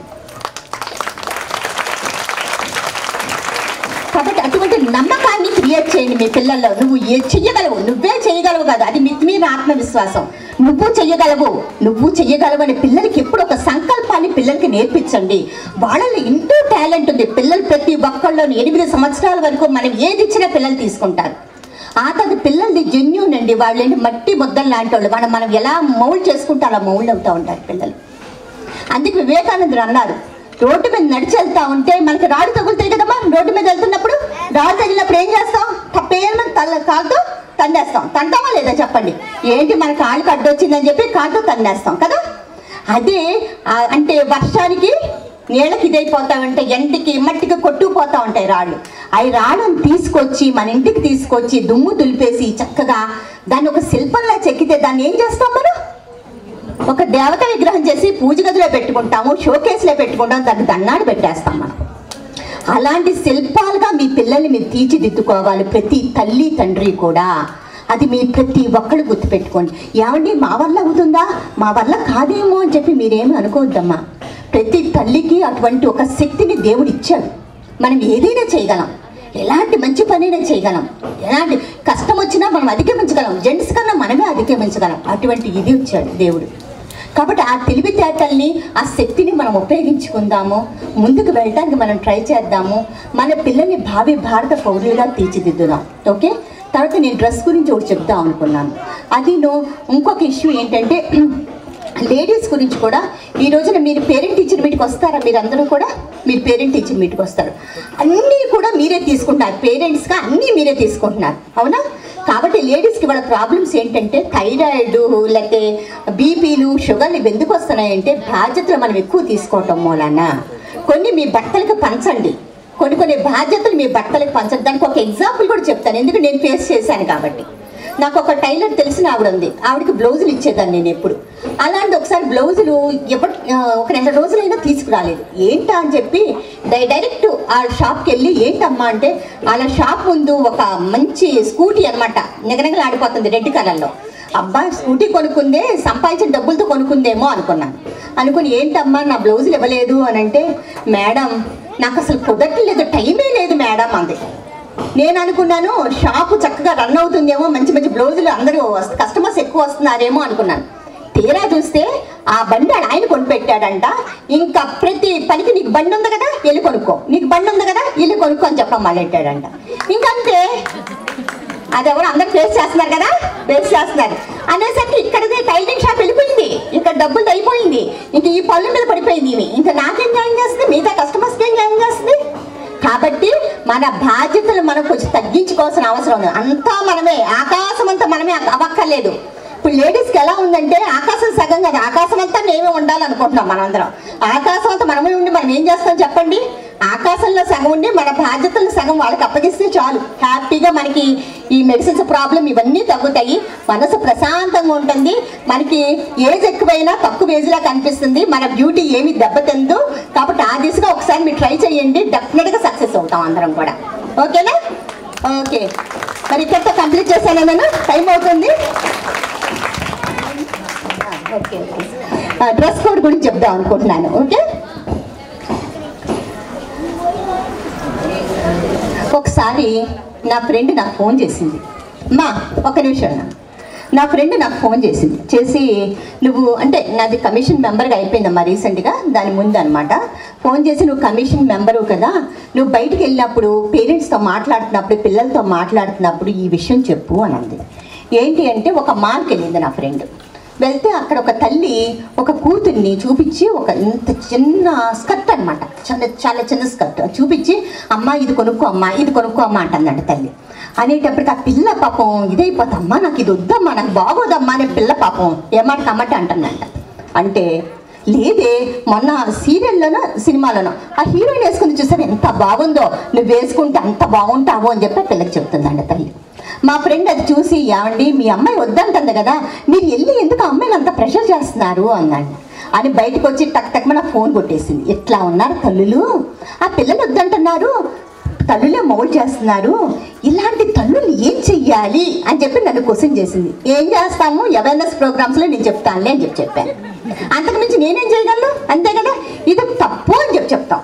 కాబట్టి అటువంటి నమ్మకాన్ని క్రియేట్ చేయండి మీ పిల్లల్లో నువ్వు ఏ చెయ్యగలవు నువ్వే చేయగలవు కదా అది మితిమీర ఆత్మవిశ్వాసం నువ్వు చెయ్యగలవు నువ్వు చెయ్యగలవు అని పిల్లలకి ఎప్పుడు ఒక సంకల్పాన్ని పిల్లలకి నేర్పించండి వాళ్ళలో ఇంటూ టాలెంట్ ఉంది పిల్లలు ప్రతి ఒక్కళ్ళలోని ఎనిమిది సంవత్సరాల వరకు మనం ఏది ఇచ్చినా పిల్లలు తీసుకుంటారు ఆ తర్వాత పిల్లలది జెన్యూన్ అండి వాళ్ళేంటి మట్టి ముద్దలు లాంటి వాళ్ళు మనం మనం ఎలా మౌల్డ్ చేసుకుంటే అలా మౌల్డ్ అవుతూ ఉంటారు పిల్లలు అందుకే వివేకానందుడు అన్నారు రోడ్డు మీద నడిచి వెళ్తా ఉంటే మనకి రాడు తగులుతాయి కదమ్మా రోడ్డు మీద వెళ్తున్నప్పుడు రాడు తగిలినప్పుడు ఏం చేస్తాం తప్పేమని తల్ల కాలుతో తన్నేస్తాం తంటామా లేదా చెప్పండి ఏంటి మన కాళ్ళకి అడ్డొచ్చిందని చెప్పి కాలుతో తన్నేస్తాం కదా అదే ఆ, అంటే వర్షానికి నీళ్ళకి ఇదైపోతా ఉంటాయి ఎంటికి మట్టికి కొట్టుకుపోతా ఉంటాయి రాళ్ళు అవి రాళ్ళని తీసుకొచ్చి మన ఇంటికి తీసుకొచ్చి దుమ్ము దులిపేసి చక్కగా దాన్ని ఒక శిల్పంలా చెక్కితే దాన్ని ఏం చేస్తాం మనం ఒక దేవత విగ్రహం చేసి పూజ గదిలో పెట్టుకుంటాము షోకేస్లో పెట్టుకుంటాం దానికి దండాలు పెట్టేస్తాం మనం అలాంటి శిల్పాలుగా మీ పిల్లల్ని మీరు తీర్చిదిద్దుకోవాలి ప్రతి తల్లి తండ్రి కూడా అది మీ ప్రతి ఒక్కళ్ళు గుర్తుపెట్టుకోండి ఏమండి మా వల్ల అవుతుందా మా వల్ల కాదేమో అని చెప్పి మీరేమి అనుకోవద్దమ్మా ప్రతి తల్లికి అటువంటి ఒక శక్తిని దేవుడు ఇచ్చాడు మనం ఏదైనా చేయగలం ఎలాంటి మంచి పనైనా చేయగలం ఎలాంటి కష్టం వచ్చినా మనం అధిగమించగలం జెంట్స్ కన్నా మనమే అధిగమించగలం అటువంటి ఇది ఇచ్చాడు దేవుడు కాబట్టి ఆ తెలివితేటల్ని ఆ శక్తిని మనం ఉపయోగించుకుందాము ముందుకు వెళ్ళడానికి మనం ట్రై చేద్దాము మన పిల్లల్ని భావి భారత పౌరులుగా తీర్చిదిద్దుదాం ఓకే తర్వాత నేను డ్రెస్ గురించి ఒకటి చెప్దాం అనుకున్నాను అది నో- ఇంకొక ఇష్యూ ఏంటంటే లేడీస్ గురించి కూడా ఈ రోజున మీరు పేరెంట్ టీచర్ మీటికి వస్తారా మీరు అందరూ కూడా మీరు పేరెంట్ టీచర్ మీటికి వస్తారు అన్నీ కూడా మీరే తీసుకుంటున్నారు పేరెంట్స్గా అన్నీ మీరే తీసుకుంటున్నారు అవునా కాబట్టి లేడీస్కి వాళ్ళ ప్రాబ్లమ్స్ ఏంటంటే థైరాయిడ్ లేకపోతే బీపీలు షుగర్లు ఇవి ఎందుకు వస్తున్నాయంటే బాధ్యతలు మనం ఎక్కువ తీసుకోవటం మూలన కొన్ని మీ భర్తలకు పంచండి కొన్ని కొన్ని బాధ్యతలు మీ భర్తలకు పంచండి దానికి ఒక ఎగ్జాంపుల్ కూడా చెప్తాను ఎందుకంటే నేను ఫేస్ చేశాను కాబట్టి నాకు ఒక టైలర్ తెలిసిన ఆవిడ ఉంది ఆవిడకి బ్లౌజులు ఇచ్చేదాన్ని నేను ఎప్పుడు అలాంటి ఒకసారి బ్లౌజులు ఎప్పుడు ఆ, ఒక రెండు రోజులైనా తీసుకురాలేదు ఏంటా అని చెప్పి డై- డైరెక్ట్ ఆ షాప్కి వెళ్ళి ఏంటమ్మా అంటే వాళ్ళ షాప్ ముందు ఒక మంచి స్కూటీ అనమాట నిగనగలు ఆడిపోతుంది రెడ్ కలర్లో అబ్బాయి స్కూటీ కొనుక్కుందే సంపాదించిన డబ్బులతో కొనుక్కుందేమో అనుకున్నాను అనుకుని ఏంటమ్మా నా బ్లౌజులు ఇవ్వలేదు అని అంటే మేడం నాకు అసలు కుదరట్లేదు టైమే లేదు మేడం అంది నేను అనుకున్నాను షాపు చక్కగా రన్ అవుతుందేమో మంచి మంచి బ్లౌజులు అందరూ వస్- కస్టమర్స్ ఎక్కువ వస్తున్నారేమో అనుకున్నాను తీరా చూస్తే ఆ బండి ఆడ ఆయన కొనిపెట్టాడంట ఇంకా ప్రతి పనికి నీకు బండి ఉంది కదా వెళ్ళి కొనుక్కో నీకు బండి ఉంది కదా వెళ్ళి కొనుక్కో అని చెప్పడం మొదలెట్టాడంట ఇంకంతే అది ఎవరు అందరు ఫేస్ చేస్తున్నారు కదా ఫేస్ చేస్తున్నారు అనేసరికి ఇక్కడదే టైలింగ్ షాప్ వెళ్ళిపోయింది ఇక్కడ డబ్బులు అయిపోయింది ఇంక ఈ పళ్ళు మీద పడిపోయింది ఇవి ఇంకా నాకేం జాయిన్ చేస్తుంది మిగతా కస్టమర్స్కి ఏం జాయిన్ చేస్తుంది కాబట్టి మన బాధ్యతలు మనం కొంచెం తగ్గించుకోవాల్సిన అవసరం ఉంది అంతా మనమే ఆకాశం అంతా మనమే అవ్వక్కర్లేదు ఇప్పుడు లేడీస్కి ఎలా ఉందంటే ఆకాశం సగం కదా ఆకాశం అంతా మేమే ఉండాలనుకుంటున్నాం మనందరం ఆకాశం అంతా మనమే ఉండి మనం ఏం చేస్తాం చెప్పండి ఆకాశంలో సగం ఉండి మన బాధ్యతలు సగం వాళ్ళకి అప్పగిస్తే చాలు హ్యాపీగా మనకి ఈ మెడిసిన్స్ ప్రాబ్లం ఇవన్నీ తగ్గుతాయి మనసు ప్రశాంతంగా ఉంటుంది మనకి ఏజ్ ఎక్కువైనా తక్కువ ఏజ్లా కనిపిస్తుంది మన బ్యూటీ ఏమి దెబ్బతిందు కాబట్టి ఆ దిశగా ఒకసారి మీరు ట్రై చేయండి డెఫినెట్గా సక్సెస్ అవుతాం అందరం కూడా ఓకేనా ఓకే మరి ఇక్కడితో కంప్లీట్ చేశాను నేను టైం అవుతుంది ఓకే డ్రెస్ కోడ్ గురించి చెప్దాం అనుకుంటున్నాను ఓకే ఒకసారి నా ఫ్రెండ్ నాకు ఫోన్ చేసింది మా ఒక నిమిషం అన్న. నా ఫ్రెండ్ నాకు ఫోన్ చేసింది చేసి నువ్వు అంటే నాది కమిషన్ మెంబర్గా అయిపోయిందమ్మా రీసెంట్గా దాని ముందు అనమాట ఫోన్ చేసి నువ్వు కమిషన్ మెంబరు కదా నువ్వు బయటికి వెళ్ళినప్పుడు పేరెంట్స్తో మాట్లాడుతున్నప్పుడు పిల్లలతో మాట్లాడుతున్నప్పుడు ఈ విషయం చెప్పు అని అంది ఏంటి అంటే ఒక మాల్కి వెళ్ళింది నా ఫ్రెండ్ వెళ్తే అక్కడ ఒక తల్లి ఒక కూతుర్ని చూపించి ఒక ఇంత చిన్న స్కర్ట్ అనమాట చాలా చాలా చిన్న స్కర్ట్ చూపించి అమ్మ ఇది కొనుక్కో అమ్మా ఇది కొనుక్కో అమ్మా అంటుందంట తల్లి అనేటప్పటికి ఆ పిల్ల పాపం ఇదైపోతమ్మా నాకు ఇది వద్దమ్మా నాకు బాగోదమ్మా అనే పిల్ల పాపం ఏమాట కమ్మట అంటుందంట అంటే లేదే మొన్న సీరియల్లోనో సినిమాలోనో ఆ హీరోయిన్ వేసుకుని చూసాను ఎంత బాగుందో నువ్వు వేసుకుంటే అంత బాగుంటావు అని చెప్పి ఆ పిల్లకి చెప్తుందంట తల్లి మా ఫ్రెండ్ అది చూసి ఏమండి మీ అమ్మాయి వద్దంటుంది కదా మీరు వెళ్ళి ఎందుకు ఆ అమ్మాయిని అంత ప్రెషర్ చేస్తున్నారు అన్నాడు అని బయటకు వచ్చి టక్ టక్ మన ఫోన్ కొట్టేసింది ఎట్లా ఉన్నారు తల్లులు ఆ పిల్లలు వద్దంటున్నారు తల్లులే మౌలు చేస్తున్నారు ఇలాంటి తల్లులు ఏం చెయ్యాలి అని చెప్పి నన్ను క్వశ్చన్ చేసింది ఏం చేస్తాము అవేర్నెస్ ప్రోగ్రామ్స్లో నేను చెప్తానులే అని చెప్పి చెప్పాను అంతకుమించి నేనేం చేయగలను అంతే కదా ఇది తప్పు అని చెప్పి చెప్తాం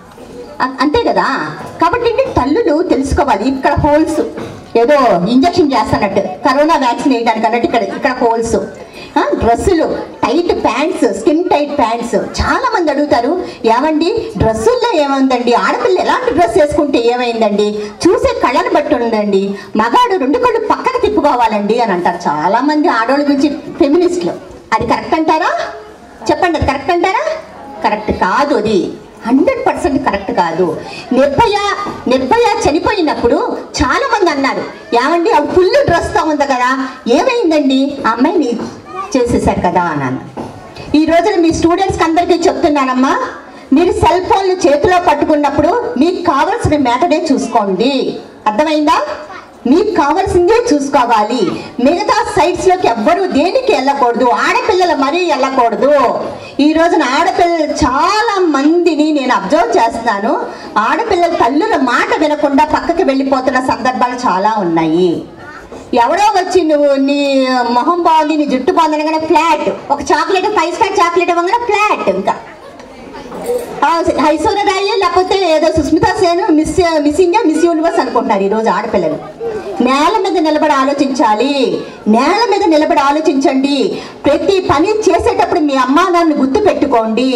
అ- అంతే కదా కాబట్టి ఏంటి తల్లులు తెలుసుకోవాలి ఇక్కడ హోల్స్ ఏదో ఇంజక్షన్ చేస్తానట్టు కరోనా వ్యాక్సిన్ వేయడానికి అన్నట్టు ఇక్కడ ఇక్కడ హోల్స్ డ్రెస్సులు tight pants skin tight pants చాలా మంది అడుగుతారు ఏమండి డ్రెస్సుల్లో ఏమైందండి ఆడపిల్ల ఎలాంటి డ్రెస్ వేసుకుంటే ఏమైందండి చూసే కళ్ళని బట్టి ఉందండి మగాడు రెండు కళ్ళు పక్కన తిప్పుకోవాలండి అని అంటారు చాలా మంది ఆడవాళ్ళ గురించి ఫెమినిస్టులు అది కరెక్ట్ అంటారా చెప్పండి అది కరెక్ట్ అంటారా కరెక్ట్ కాదు అది హండ్రెడ్ పర్సెంట్ కరెక్ట్ కాదు నిర్భయ నిర్భయ చనిపోయినప్పుడు చాలా మంది అన్నారు ఏమండి ఆవిడ ఫుల్ డ్రెస్తో ఉంది కదా ఏమైందండి ఆ అమ్మాయిని చేసేసారు కదా అన్నాను ఈ రోజున మీ స్టూడెంట్స్కి అందరికీ చెప్తున్నానమ్మా మీరు సెల్ ఫోన్లు చేతిలో పట్టుకున్నప్పుడు మీకు కావాల్సిన మ్యాటరే చూసుకోండి అర్థమైందా మీకు కావాల్సిందే చూసుకోవాలి మిగతా సైట్స్ లోకి ఎవ్వరు దేనికి వెళ్ళకూడదు ఆడపిల్లలు మరీ వెళ్ళకూడదు ఈ రోజున ఆడపిల్లలు చాలా మందిని నేను అబ్జర్వ్ చేస్తున్నాను ఆడపిల్లల తల్లుల మాట వినకుండా పక్కకి వెళ్ళిపోతున్న సందర్భాలు చాలా ఉన్నాయి ఎవడో వచ్చి నువ్వు నీ మొహం బాగుంది నీ జుట్టు బాగుంది అనగానే ఫ్లాట్ ఒక చాక్లెట్ ఫైవ్ స్టార్ చాక్లెట్ ఇవ్వగానే ఫ్లాట్ ఇంకా ఆ, ఐశ్వర్యరాయ్ లేకపోతే ఏదో Sushmita Sen miss miss India miss universe అనుకుంటున్నారు ఈరోజు ఆడపిల్లలు నేల మీద నిలబడి ఆలోచించాలి నేల మీద నిలబడి ఆలోచించండి ప్రతి పని చేసేటప్పుడు మీ అమ్మా నాన్న గుర్తు పెట్టుకోండి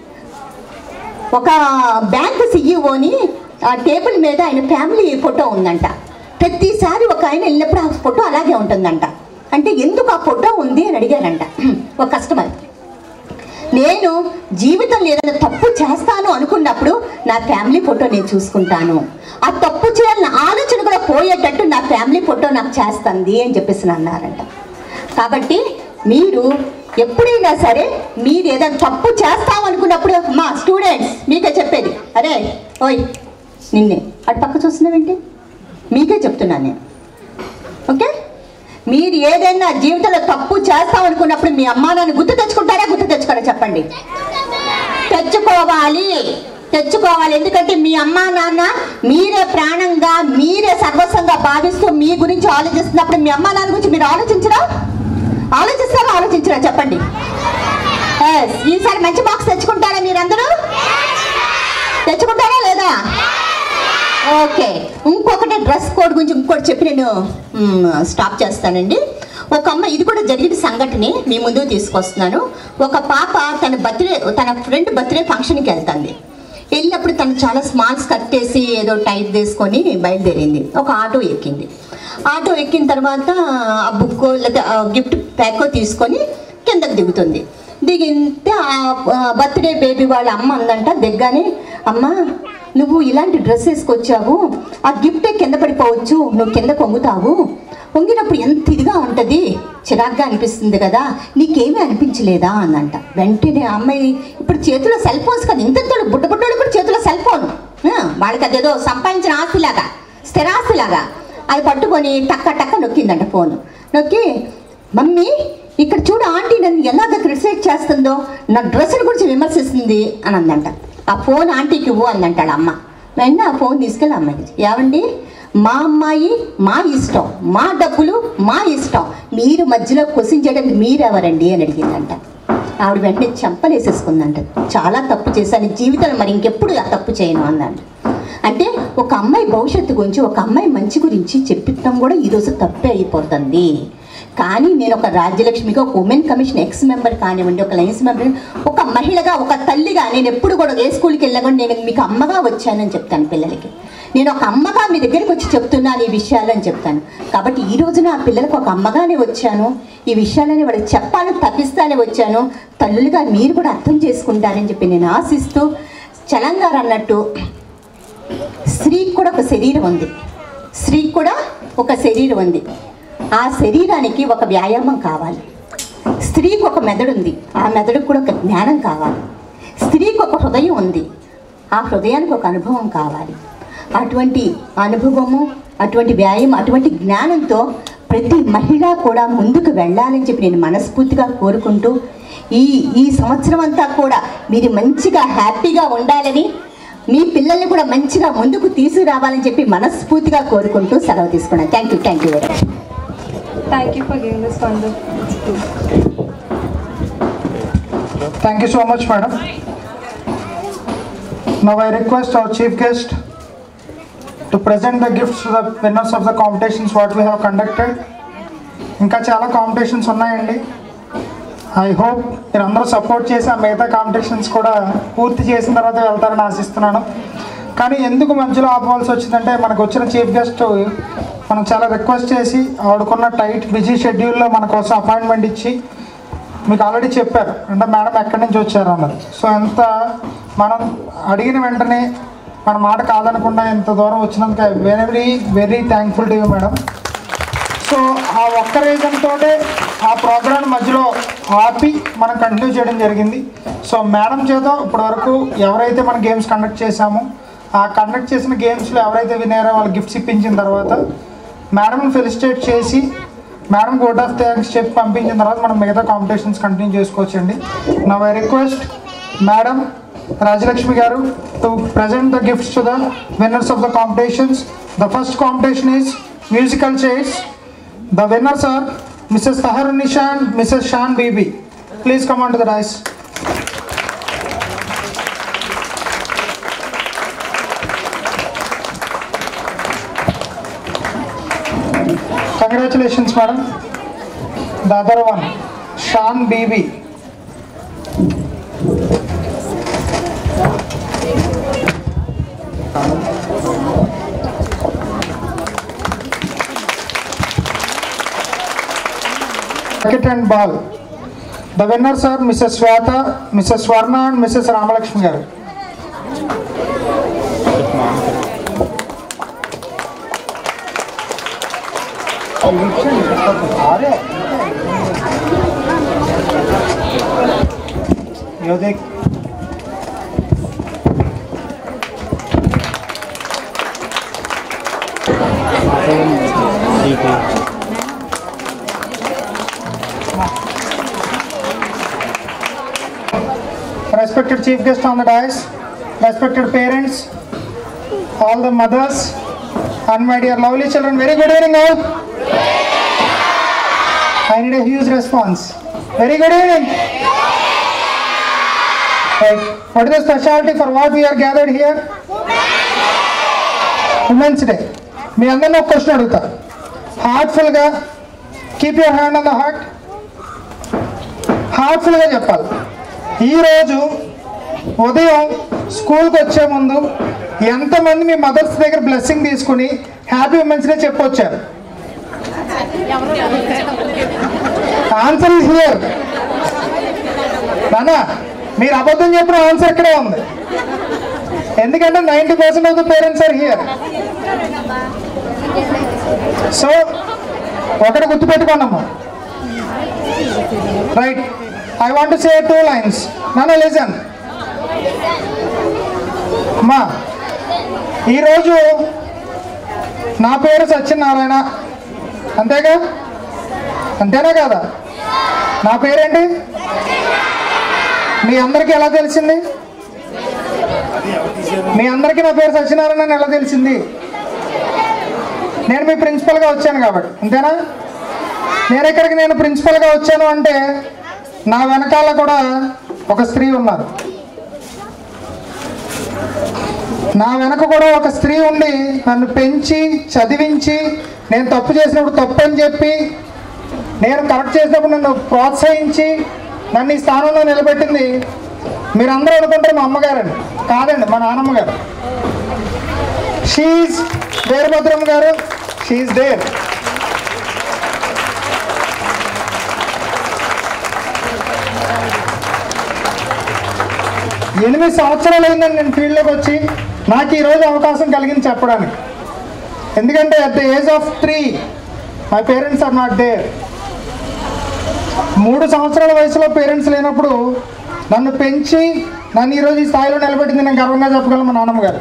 ఒక బ్యాంక్ సీఈఓని ఆ టేబుల్ మీద ఆయన ఫ్యామిలీ ఫోటో ఉందంట ప్రతిసారి ఒక ఆయన వెళ్ళినప్పుడు ఆ ఫోటో అలాగే ఉంటుందంట అంటే ఎందుకు ఆ ఫోటో ఉంది అని అడిగారంట ఒక కస్టమర్ నేను జీవితంలో ఏదైనా తప్పు చేస్తాను అనుకున్నప్పుడు నా ఫ్యామిలీ ఫోటో నేను చూసుకుంటాను ఆ తప్పు చేయాలన్న ఆలోచన కూడా పోయేటట్టు నా ఫ్యామిలీ ఫోటో నాకు చేస్తుంది అని చెప్పేసి అన్నారంట కాబట్టి మీరు ఎప్పుడైనా సరే మీరు ఏదైనా తప్పు చేస్తాం అనుకున్నప్పుడు మా స్టూడెంట్స్ మీకే చెప్పేది అరే ఓయ్ నిన్నే అటు పక్క చూస్తున్నావేంటి మీకే చెప్తున్నాను నేను ఓకే మీరు ఏదైనా జీవితంలో తప్పు చేస్తాం అనుకున్నప్పుడు మీ అమ్మా నాన్న గుర్తు తెచ్చుకుంటారా గుర్తు తెచ్చుకోరా చెప్పండి తెచ్చుకోవాలి తెచ్చుకోవాలి ఎందుకంటే మీ అమ్మా నాన్న మీరే ప్రాణంగా మీరే సర్వస్వంగా భావిస్తూ మీ గురించి ఆలోచిస్తున్నప్పుడు మీ అమ్మా నాన్న గురించి మీరు ఆలోచించరా ఆలోచిస్తారా ఆలోచించరా చెప్పండి Yes. ఈసారి మంచి బాక్స్ తెచ్చుకుంటారా మీరందరూ తెచ్చుకుంటారా లేదా ఓకే ఇంకొకటి డ్రెస్ కోడ్ గురించి ఇంకోటి చెప్పి నేను మ్, స్టాప్ చేస్తానండి ఒక అమ్మ ఇది కూడా జరిగిన సంఘటనే మీ ముందుకు తీసుకొస్తున్నాను ఒక పాప తన బర్త్డే తన ఫ్రెండ్ బర్త్డే ఫంక్షన్కి వెళ్తుంది వెళ్ళినప్పుడు తను చాలా స్మాల్ స్కర్ట్ వేసి ఏదో టైప్ వేసుకొని బయలుదేరింది ఒక ఆటో ఎక్కింది ఆటో ఎక్కిన తర్వాత ఆ బుక్ లేదా గిఫ్ట్ ప్యాక్ తీసుకొని కిందకు దిగుతుంది దిగితే ఆ బర్త్డే బేబీ వాళ్ళ అమ్మ అందంట దిగ్గానే అమ్మ నువ్వు ఇలాంటి డ్రెస్ వేసుకొచ్చావు ఆ గిఫ్టే కింద పడిపోవచ్చు నువ్వు కింద పొంగుతావు పొంగినప్పుడు ఎంత ఇదిగా ఉంటుంది చిరాగ్గా అనిపిస్తుంది కదా నీకేమీ అనిపించలేదా అందంట వెంటనే ఆ అమ్మాయి ఇప్పుడు చేతిలో సెల్ ఫోన్స్ కదా ఇంతలో బుడ్డ బుడ్డోడు కూడా చేతిలో సెల్ ఫోన్ వాళ్ళకి అదేదో సంపాదించిన ఆస్తిలాగా స్థిరాస్తిలాగా అది పట్టుకొని టక్క టక్క నొక్కిందంట ఫోన్ నొక్కి మమ్మీ ఇక్కడ చూడు ఆంటీ నన్ను ఎలాగ క్రిటిసైజ్ చేస్తుందో నా డ్రెస్సుల గురించి విమర్శిస్తుంది అని అందంట ఆ ఫోన్ ఆంటీకి ఇవ్వు అందంటాడు అమ్మ వెంటనే ఆ ఫోన్ తీసుకెళ్ళి అమ్మాయికి ఏమండి మా అమ్మాయి మా ఇష్టం మా డబ్బులు మా ఇష్టం మీరు మధ్యలో క్వశ్చన్ చేయడానికి మీరెవరండి అని అడిగిందంట ఆవిడ వెంటనే చెంపలేసేసుకుందంట చాలా తప్పు చేశాను జీవితంలో మరి ఇంకెప్పుడు ఆ తప్పు చేయను అందంట అంటే ఒక అమ్మాయి భవిష్యత్తు గురించి ఒక అమ్మాయి మంచి గురించి చెప్పిస్తాం కూడా ఈరోజు తప్పే అయిపోతుంది కానీ నేను ఒక రాజ్యలక్ష్మిగా ఒక ఉమెన్ కమిషన్ ఎక్స్ మెంబర్ కానివ్వండి ఒక లైన్స్ మెంబర్ ఒక మహిళగా ఒక తల్లిగా నేను ఎప్పుడు కూడా ఏ స్కూల్కి వెళ్ళగా నేను మీకు అమ్మగా వచ్చానని చెప్తాను పిల్లలకి నేను ఒక అమ్మగా మీ దగ్గరికి వచ్చి చెప్తున్నాను ఈ విషయాలు అని చెప్తాను కాబట్టి ఈ రోజు నా పిల్లలకు ఒక అమ్మగానే వచ్చాను ఈ విషయాలని వాళ్ళకి చెప్పాలని తప్పిస్తానే వచ్చాను తల్లులుగా మీరు కూడా అర్థం చేసుకుంటారని చెప్పి నేను ఆశిస్తూ చలంగారు అన్నట్టు స్త్రీకి కూడా ఒక శరీరం ఉంది స్త్రీకి కూడా ఒక శరీరం ఉంది ఆ శరీరానికి ఒక వ్యాయామం కావాలి స్త్రీకి ఒక మెదడు ఉంది ఆ మెదడుకు కూడా ఒక జ్ఞానం కావాలి స్త్రీకి ఒక హృదయం ఉంది ఆ హృదయానికి ఒక అనుభవం కావాలి అటువంటి అనుభవము అటువంటి వ్యాయామం అటువంటి జ్ఞానంతో ప్రతి మహిళ కూడా ముందుకు వెళ్ళాలని చెప్పి నేను మనస్ఫూర్తిగా కోరుకుంటూ ఈ ఈ సంవత్సరం అంతా కూడా మీరు మంచిగా హ్యాపీగా ఉండాలని మీ పిల్లల్ని కూడా మంచిగా ముందుకు తీసుకురావాలని చెప్పి మనస్ఫూర్తిగా కోరుకుంటూ సెలవు తీసుకున్నాను thank you thank you very much Thank you for giving this wonderful speech. Thank you so much, madam. Now I request our chief guest to present the gifts to the winners of the competitions what we have conducted. ఇంకా చాలా competitions ఉన్నాయండి I hope మీరు అందరూ support చేసి ఆ మిగతా competitions కూడా పూర్తి చేసిన తర్వాత వెళ్తారని ఆశిస్తున్నాను కానీ ఎందుకు మధ్యలో ఆపవలసి వచ్చిందంటే మనకు వచ్చిన చీఫ్ గెస్ట్ మనం చాలా రిక్వెస్ట్ చేసి ఆవిడకున్న టైట్ బిజీ షెడ్యూల్లో మన కోసం అపాయింట్మెంట్ ఇచ్చి మీకు ఆల్రెడీ చెప్పారు అంటే మేడం ఎక్కడి నుంచి వచ్చారు అన్నది సో ఎంత మనం అడిగిన వెంటనే మన మాట కాదనకుండా ఇంత దూరం వచ్చినందుకు very very thankful to you madam so ఆ ఒక్క రీజన్ తోటే ఆ ప్రోగ్రామ్ మధ్యలో ఆపి మనం కంటిన్యూ చేయడం జరిగింది సో మేడం చేత ఇప్పటివరకు ఎవరైతే మన గేమ్స్ కండక్ట్ చేశామో ఆ కండక్ట్ చేసిన గేమ్స్లో ఎవరైతే వినారో వాళ్ళు గిఫ్ట్స్ ఇప్పించిన తర్వాత మేడంని ఫెలిసిటేట్ చేసి మేడం కోట్ ఆఫ్ థ్యాంక్స్ చెప్పి పంపించిన తర్వాత మనం మిగతా కాంపిటీషన్స్ కంటిన్యూ చేసుకోవచ్చండి నా I request madam Rajalakshmi garu to present the gifts to the winners of the competitions the first competition is musical chairs The winners are Mrs. Tahar Nishan, Mrs. Shan Bibi. Please come on to the dice. Congratulations madam the other one షాన్ బీబీ cricket and ball the winners are Mrs Swetha Mrs Swarna and Mrs Ramalakshmi garu యోధిక్ respected chief guest on the dais, respected parents, all the mothers, and my dear lovely children, very good evening all. I need a huge response. Very good evening. Right. What is the specialty for what we are gathered here? Women's day మీ అందరినీ ఒక question అడుగుతా హార్ట్ఫుల్గా keep your hand on the heart హార్ట్ఫుల్గా చెప్పాలి ఈరోజు ఉదయం స్కూల్కి వచ్చే ముందు ఎంతమంది మీ మదర్స్ దగ్గర బ్లెస్సింగ్ తీసుకుని హ్యాపీ ఉమెన్స్ డే చెప్పొచ్చారు ఆన్సర్ ఇస్ హియర్ నానా మీరు అబద్ధం చెప్పిన ఆన్సర్ ఇక్కడే ఉంది ఎందుకంటే ninety percent of the parents are here so ఒకటి గుర్తుపెట్టుకోండమ్మా right I want to say two lines నాన్న లిజన్ అమ్మా ఈరోజు నా పేరు సత్యనారాయణ అంతేగా అంతేనా కదా నా పేరేంటి మీ అందరికీ ఎలా తెలిసింది మీ అందరికీ నా పేరు సత్యనారాయణ అని ఎలా తెలిసింది నేను మీ ప్రిన్సిపల్గా వచ్చాను కాబట్టి అంతేనా నేను ఇక్కడికి నేను ప్రిన్సిపల్గా వచ్చాను అంటే నా వెనకాల కూడా ఒక స్త్రీ ఉన్నారు నా వెనక కూడా ఒక స్త్రీ ఉండి నన్ను పెంచి చదివించి నేను తప్పు చేసినప్పుడు తప్పు అని చెప్పి నేను కరెక్ట్ చేసినప్పుడు నన్ను ప్రోత్సహించి నన్ను ఈ స్థానంలో నిలబెట్టింది మీరందరూ అనుకుంటారు మా అమ్మగారండి కాదండి మా నాన్నమ్మ గారు షీజ్ వీరభద్రమ్మ గారు షీజ్ దేర్ ఎనిమిది సంవత్సరాలు అయిందండి నేను ఫీల్డ్లోకి వచ్చి నాకు ఈరోజు అవకాశం కలిగింది చెప్పడానికి ఎందుకంటే at the age of three my parents are not there మూడు సంవత్సరాల వయసులో పేరెంట్స్ లేనప్పుడు నన్ను పెంచి నన్ను ఈరోజు ఈ స్థాయిలో నిలబెట్టింది నేను గర్వంగా చెప్పగలను మా నాన్నమ్మ గారు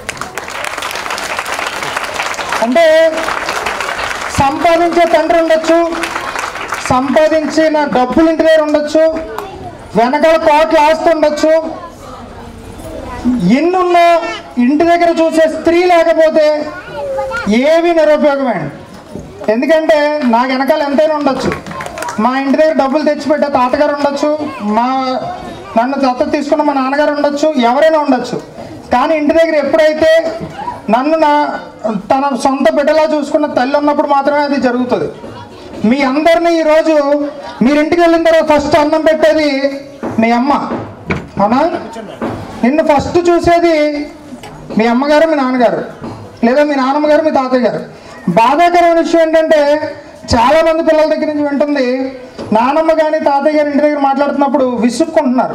అంటే సంపాదించే తండ్రి ఉండొచ్చు సంపాదించిన డబ్బులు ఇంటి దగ్గర ఉండొచ్చు వెనకాల కోట్లు ఆస్తి ఉండొచ్చు ఎన్నున్నా ఇంటి దగ్గర చూసే స్త్రీ లేకపోతే ఏమీ నిరుపయోగమే ఎందుకంటే నాకు వెనకాల ఎంతైనా ఉండొచ్చు మా ఇంటి దగ్గర డబ్బులు తెచ్చిపెట్టే తాతగారు ఉండొచ్చు మా నన్ను దత్తత తీసుకున్న మా నాన్నగారు ఉండొచ్చు ఎవరైనా ఉండొచ్చు కానీ ఇంటి దగ్గర ఎప్పుడైతే నన్ను నా తన సొంత బిడ్డలా చూసుకున్న తల్లి ఉన్నప్పుడు మాత్రమే అది జరుగుతుంది మీ అందరినీ ఈరోజు మీరు ఇంటికి వెళ్ళిన తర్వాత ఫస్ట్ అన్నం పెట్టేది మీ అమ్మ అవునా నిన్ను ఫస్ట్ చూసేది మీ అమ్మగారు మీ నాన్నగారు లేదా మీ నాన్నమ్మ గారు మీ తాతయ్య గారు బాధాకరమైన విషయం ఏంటంటే చాలా మంది పిల్లల దగ్గర నుంచి వింటుంది నానమ్మ కానీ తాతయ్య గారి ఇంటి దగ్గర మాట్లాడుతున్నప్పుడు విసుక్కుంటున్నారు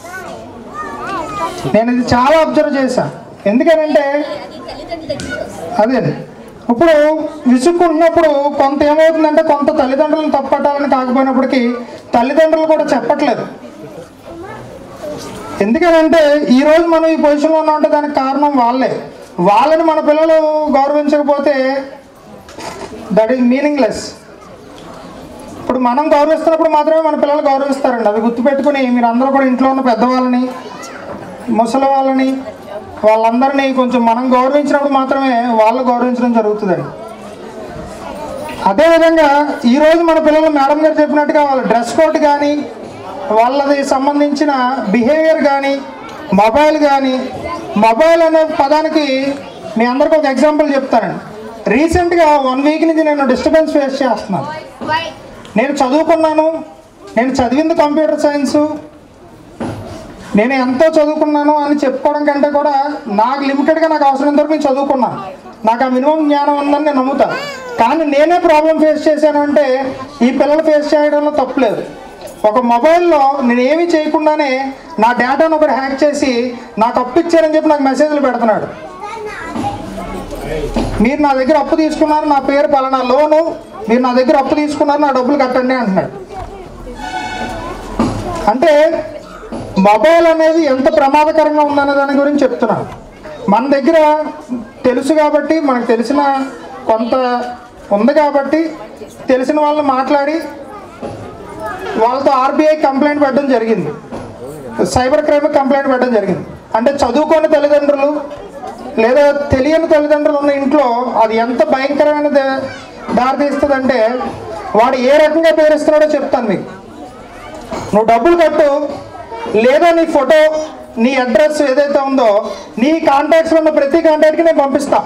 నేను ఇది చాలా అబ్జర్వ్ చేశాను ఎందుకనంటే అదే ఇప్పుడు విసుక్కుంటున్నప్పుడు కొంత ఏమవుతుందంటే కొంత తల్లిదండ్రులను తప్పట్టాలని కాకపోయినప్పటికీ తల్లిదండ్రులు కూడా చెప్పట్లేదు ఎందుకనంటే ఈ రోజు మనం ఈ పొజిషన్లో ఉన్నామంటే దానికి కారణం వాళ్ళే వాళ్ళని మన పిల్లలు గౌరవించకపోతే దట్ ఈస్ మీనింగ్లెస్ ఇప్పుడు మనం గౌరవిస్తున్నప్పుడు మాత్రమే మన పిల్లలు గౌరవిస్తారండి అది గుర్తుపెట్టుకుని మీరు అందరూ కూడా ఇంట్లో ఉన్న పెద్దవాళ్ళని ముసలి వాళ్ళని వాళ్ళందరినీ కొంచెం మనం గౌరవించినప్పుడు మాత్రమే వాళ్ళు గౌరవించడం జరుగుతుందండి అదేవిధంగా ఈరోజు మన పిల్లలు మేడం గారు చెప్పినట్టుగా వాళ్ళ డ్రెస్ కోడ్ కానీ వాళ్ళది సంబంధించిన బిహేవియర్ కానీ మొబైల్ కానీ మొబైల్ అనే పదానికి మీ అందరికి ఒక ఎగ్జాంపుల్ చెప్తానండి రీసెంట్గా వన్ వీక్ నుంచి నేను డిస్టర్బెన్స్ ఫేస్ చేస్తున్నాను నేను చదువుకున్నాను నేను చదివింది కంప్యూటర్ సైన్సు నేను ఎంతో చదువుకున్నాను అని చెప్పుకోవడం కంటే కూడా నాకు లిమిటెడ్గా నాకు అవసరం వరకు నేను చదువుకున్నాను నాకు ఆ మినిమం జ్ఞానం ఉందని నేను నమ్ముతాను కానీ నేనే ప్రాబ్లం ఫేస్ చేశాను అంటే ఈ పిల్లలు ఫేస్ చేయడంలో తప్పులేదు ఒక మొబైల్లో నేను ఏమీ చేయకుండానే నా డేటాను ఒకటి హ్యాక్ చేసి నాకు అప్పు ఇచ్చారని చెప్పి నాకు మెసేజ్లు పెడుతున్నాడు మీరు నా దగ్గర అప్పు తీసుకున్నారు నా పేరు పలానా లోను మీరు నా దగ్గర అప్పు తీసుకున్నారు నా డబ్బులు కట్టండి అంటున్నాడు అంటే మొబైల్ అనేది ఎంత ప్రమాదకరంగా ఉందనే దాని గురించి చెప్తున్నాను మన దగ్గర తెలుసు కాబట్టి మనకు తెలిసిన కొంత ఉంది కాబట్టి తెలిసిన వాళ్ళని మాట్లాడి వాళ్ళతో ఆర్బీఐ కంప్లైంట్ పెట్టడం జరిగింది సైబర్ క్రైమ్ కంప్లైంట్ పెట్టడం జరిగింది అంటే చదువుకోని తల్లిదండ్రులు లేదా తెలియని తల్లిదండ్రులు ఉన్న ఇంట్లో అది ఎంత భయంకరమైన దా- దారితీస్తుందంటే వాడు ఏ రకంగా పేరుస్తున్నాడో చెప్తాను మీకు నువ్వు డబ్బులు కట్టు లేదా నీ ఫోటో నీ అడ్రస్ ఏదైతే ఉందో నీ కాంటాక్ట్స్లో ఉన్న ప్రతి కాంటాక్ట్కి నేను పంపిస్తా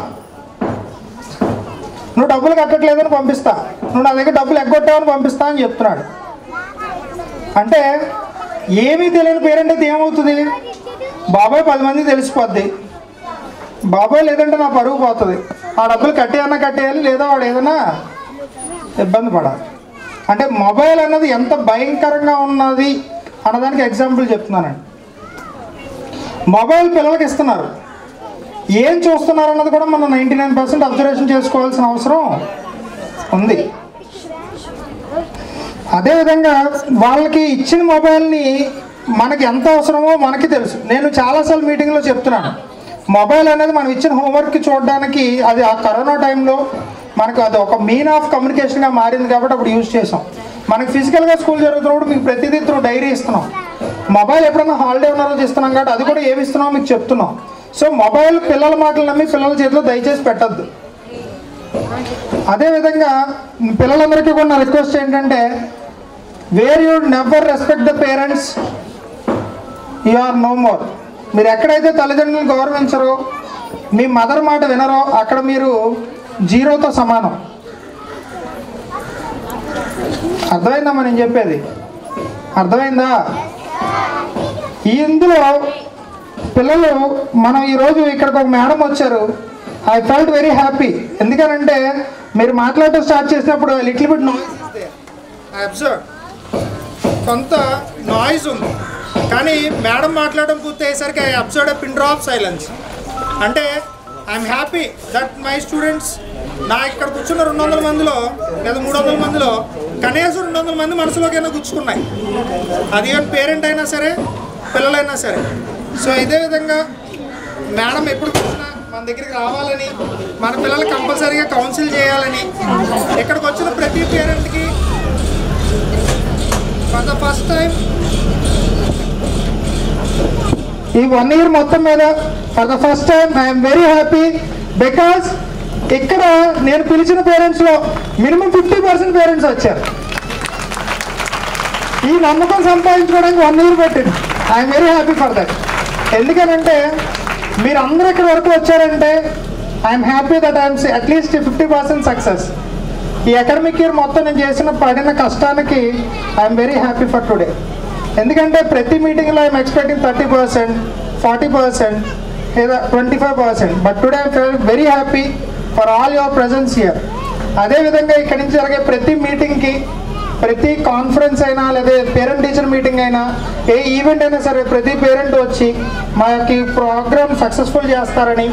నువ్వు డబ్బులు కట్టట్లేదని పంపిస్తా నువ్వు నా దగ్గర డబ్బులు ఎగ్గొట్టావని పంపిస్తా అని చెప్తున్నాడు అంటే ఏమీ తెలియని పేరెంట్ అయితే ఏమవుతుంది బాబాయ్ పది మంది తెలిసిపోద్ది బాబాయ్ లేదంటే నా పరుగు పోతుంది ఆ డబ్బులు కట్టేయన్నా కట్టేయాలి లేదా వాడు ఏదైనా ఇబ్బంది పడాలి అంటే మొబైల్ అన్నది ఎంత భయంకరంగా ఉన్నది అన్నదానికి ఎగ్జాంపుల్ చెప్తున్నానండి మొబైల్ పిల్లలకి ఇస్తున్నారు ఏం చూస్తున్నారు అన్నది కూడా మనం నైంటీ నైన్ పర్సెంట్ అబ్జర్వేషన్ చేసుకోవాల్సిన అవసరం ఉంది అదేవిధంగా వాళ్ళకి ఇచ్చిన మొబైల్ని మనకి ఎంత అవసరమో మనకి తెలుసు నేను చాలాసార్లు మీటింగ్లో చెప్తున్నాను మొబైల్ అనేది మనం ఇచ్చిన హోంవర్క్ చూడడానికి అది ఆ కరోనా టైంలో మనకు అది ఒక మీన్ ఆఫ్ కమ్యూనికేషన్గా మారింది కాబట్టి అప్పుడు యూజ్ చేసాం మనకి ఫిజికల్గా స్కూల్ జరుగుతున్నప్పుడు మీకు ప్రతిదీ త్రూ డైరీ ఇస్తున్నాం మొబైల్ ఎప్పుడైనా హాలిడే ఉన్న రోజు ఇస్తున్నాం కాబట్టి అది కూడా ఏమి ఇస్తున్నామో మీకు చెప్తున్నాం సో మొబైల్ పిల్లల మాటలు నమ్మి పిల్లల చేతిలో దయచేసి పెట్టద్దు అదేవిధంగా పిల్లలందరికీ కూడా నా రిక్వెస్ట్ ఏంటంటే where you never respect the parents you are no more మీరు ఎక్కడైతే తల్లిదండ్రులను గౌరవించరో మీ మదర్ మాట వినరో అక్కడ మీరు జీరోతో సమానం అర్థమైందమ్మా నేను చెప్పేది అర్థమైందా ఈ ఇందులో పిల్లలు మనం ఈరోజు ఇక్కడికి ఒక మేడం వచ్చారు ఐ ఫెల్ట్ వెరీ హ్యాపీ ఎందుకనంటే మీరు మాట్లాడటం స్టార్ట్ చేసినప్పుడు little bit noise I observe కొంత నాయిస్ ఉంది కానీ మేడం మాట్లాడడం పూర్తి అయ్యేసరికి I observe pin drop silence అంటే I'm happy that my students నా ఇక్కడ కూర్చున్న రెండు వందల మందిలో లేదా మూడు వందల మందిలో కనీసం రెండు వందల మంది మనసులోకైనా గుచ్చుకున్నాయి అది ఈవెన్ పేరెంట్ అయినా సరే పిల్లలైనా సరే సో ఇదే విధంగా మేడం ఎప్పుడు కూర్చున్నా మన దగ్గరికి రావాలని మన పిల్లలు కంపల్సరీగా కౌన్సిల్ చేయాలని ఇక్కడికి వచ్చిన ప్రతి పేరెంట్కి ఫర్ ద ఫస్ట్ టైం ఈ వన్ ఇయర్ మొత్తం మీద for the first time I'm very happy because ఇక్కడ నేను పిలిచిన పేరెంట్స్లో మినిమం ఫిఫ్టీ పర్సెంట్ పేరెంట్స్ వచ్చారు ఈ నమ్మకం సంపాదించుకోవడానికి వన్ ఇయర్ పెట్టింది I'm very happy for that ఎందుకనంటే మీరు అందరూ ఇక్కడ వరకు వచ్చారంటే I'm happy that I'm at least fifty percent success ఈ అకాడమిక్ ఇయర్ మొత్తం నేను చేసిన పడిన కష్టానికి I'm very happy for today ఎందుకంటే ప్రతి మీటింగ్లో I'm expecting thirty percent forty percent లేదా twenty five percent but today I'm very happy for all your presence year అదేవిధంగా ఇక్కడి నుంచి జరిగే ప్రతి మీటింగ్కి ప్రతి కాన్ఫరెన్స్ అయినా లేదా పేరెంట్ టీచర్ మీటింగ్ అయినా ఏ ఈవెంట్ అయినా సరే ప్రతి పేరెంట్ వచ్చి మా యొక్క ఈ ప్రోగ్రామ్ సక్సెస్ఫుల్ చేస్తారని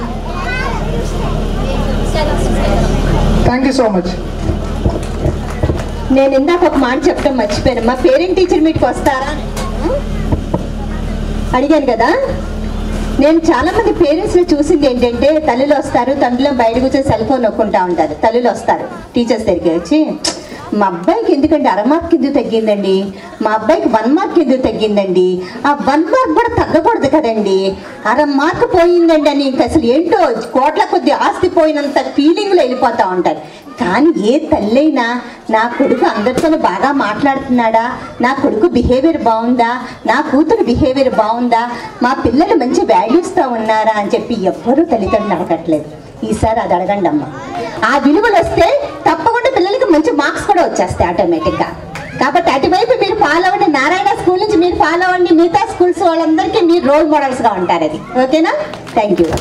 థ్యాంక్ యూ సో మచ్ నేను ఇందాక ఒక మాట చెప్పడం మర్చిపోయాను మా పేరెంట్ టీచర్ మీట్కి వస్తారా అడిగాను కదా నేను చాలా మంది పేరెంట్స్ని చూసింది ఏంటంటే తల్లులు వస్తారు తండ్రులు బయట కూర్చొని సెల్ ఫోన్ నొక్కుంటా ఉంటారు తల్లులు వస్తారు టీచర్స్ దగ్గరికి వచ్చి మా అబ్బాయికి ఎందుకంటే అర మార్క్ ఎందుకు తగ్గిందండి మా అబ్బాయికి వన్ మార్క్ ఎందుకు తగ్గిందండి ఆ వన్ మార్క్ కూడా తగ్గకూడదు కదండి అర మార్క్ పోయిందండి అని ఇంక అసలు ఏంటో కోట్ల కొద్ది ఆస్తి పోయినంత ఫీలింగ్లో వెళ్ళిపోతూ ఉంటారు కానీ ఏ తల్లైనా నా కొడుకు అందరితోనూ బాగా మాట్లాడుతున్నాడా నా కొడుకు బిహేవియర్ బాగుందా నా కూతురు బిహేవియర్ బాగుందా మా పిల్లలు మంచి వాల్యూస్తో ఉన్నారా అని చెప్పి ఎవ్వరూ తల్లిదండ్రులు అడగట్లేదు ఈసారి అది అడగండి అమ్మా ఆ విలువలు వస్తే తప్పకుండా పిల్లలకి మంచి మార్క్స్ కూడా వచ్చేస్తాయి ఆటోమేటిక్గా కాబట్టి అటువైపు మీరు ఫాలో అవ్వండి నారాయణ స్కూల్ నుంచి మీరు ఫాలో అవ్వండి మిగతా స్కూల్స్ వాళ్ళందరికీ మీరు రోల్ మోడల్స్గా ఉంటారు అది ఓకేనా thank you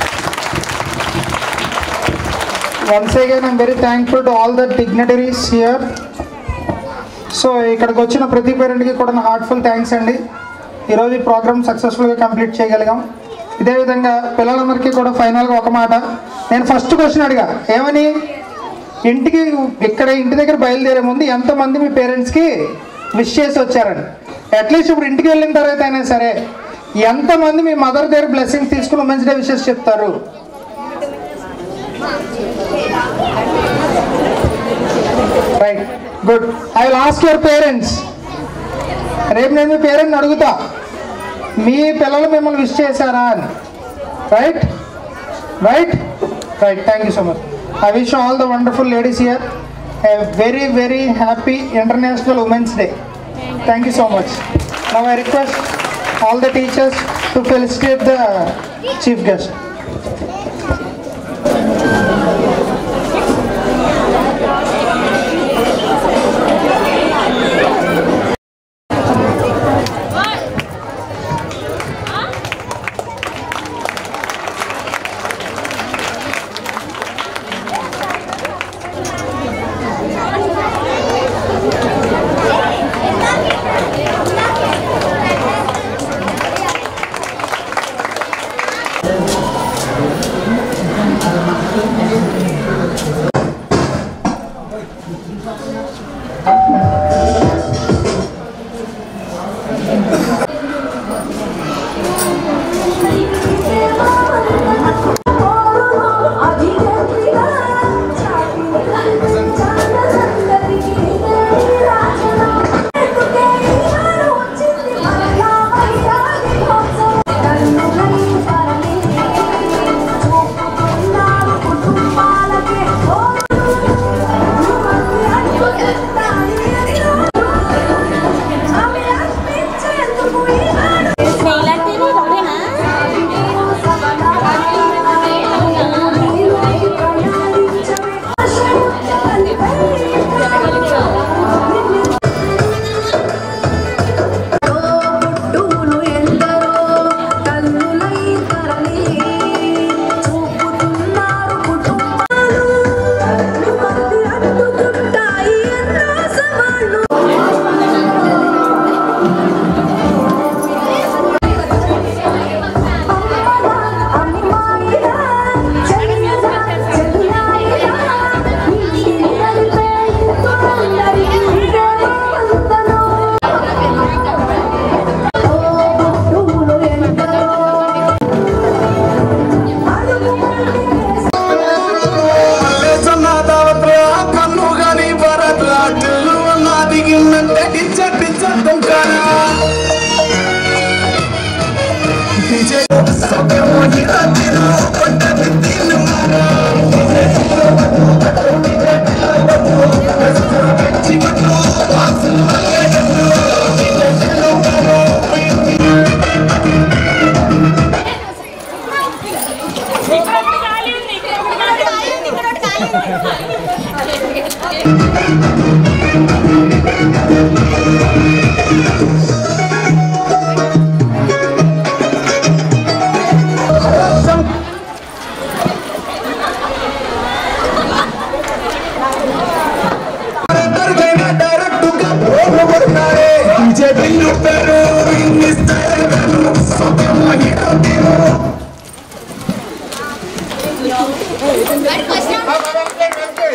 once again I'm very thankful to all the dignitaries here so ఇక్కడికి వచ్చిన ప్రతి పేరెంట్కి కూడా నా హార్ట్ఫుల్ థ్యాంక్స్ అండి ఈరోజు ఈ ప్రోగ్రామ్ సక్సెస్ఫుల్గా కంప్లీట్ చేయగలిగాం ఇదే విధంగా పిల్లలందరికీ కూడా ఫైనల్గా ఒక మాట నేను ఫస్ట్ క్వశ్చన్ అడిగా ఏమని ఇంటికి ఇక్కడ ఇంటి దగ్గర బయలుదేరే ముందు ఎంతమంది మీ పేరెంట్స్కి విష్ చేసి వచ్చారని అట్లీస్ట్ ఇప్పుడు ఇంటికి వెళ్ళిన తర్వాత అయినా సరే ఎంతమంది మీ మదర్ దగ్గర బ్లెస్సింగ్స్ తీసుకుని ఉమెన్స్ డే విషెస్ చెప్తారు right good I will ask your parents రేపు నేను మీ పేరెంట్ని అడుగుతా మీ పిల్లలు మిమ్మల్ని విష్ చేశారా అని right right right thank you so much I wish all the wonderful ladies here a very very happy international women's day thank you so much now I request all the teachers to felicitate the chief guest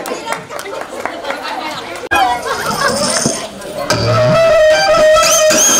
Hey,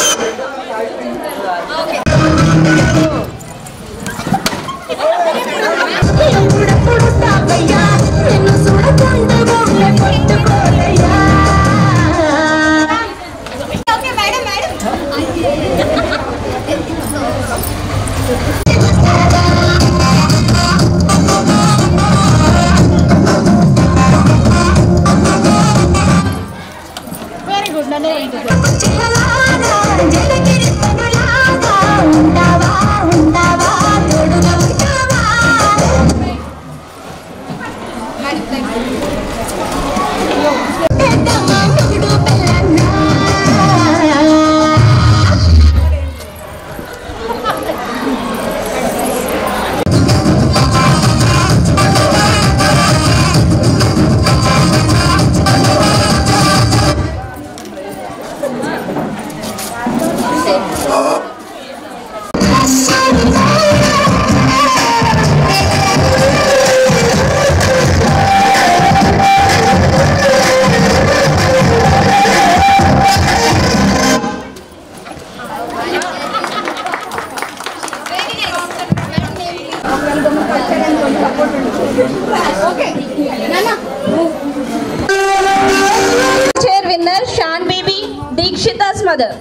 Chair winner Shan Baby Dikshita's mother.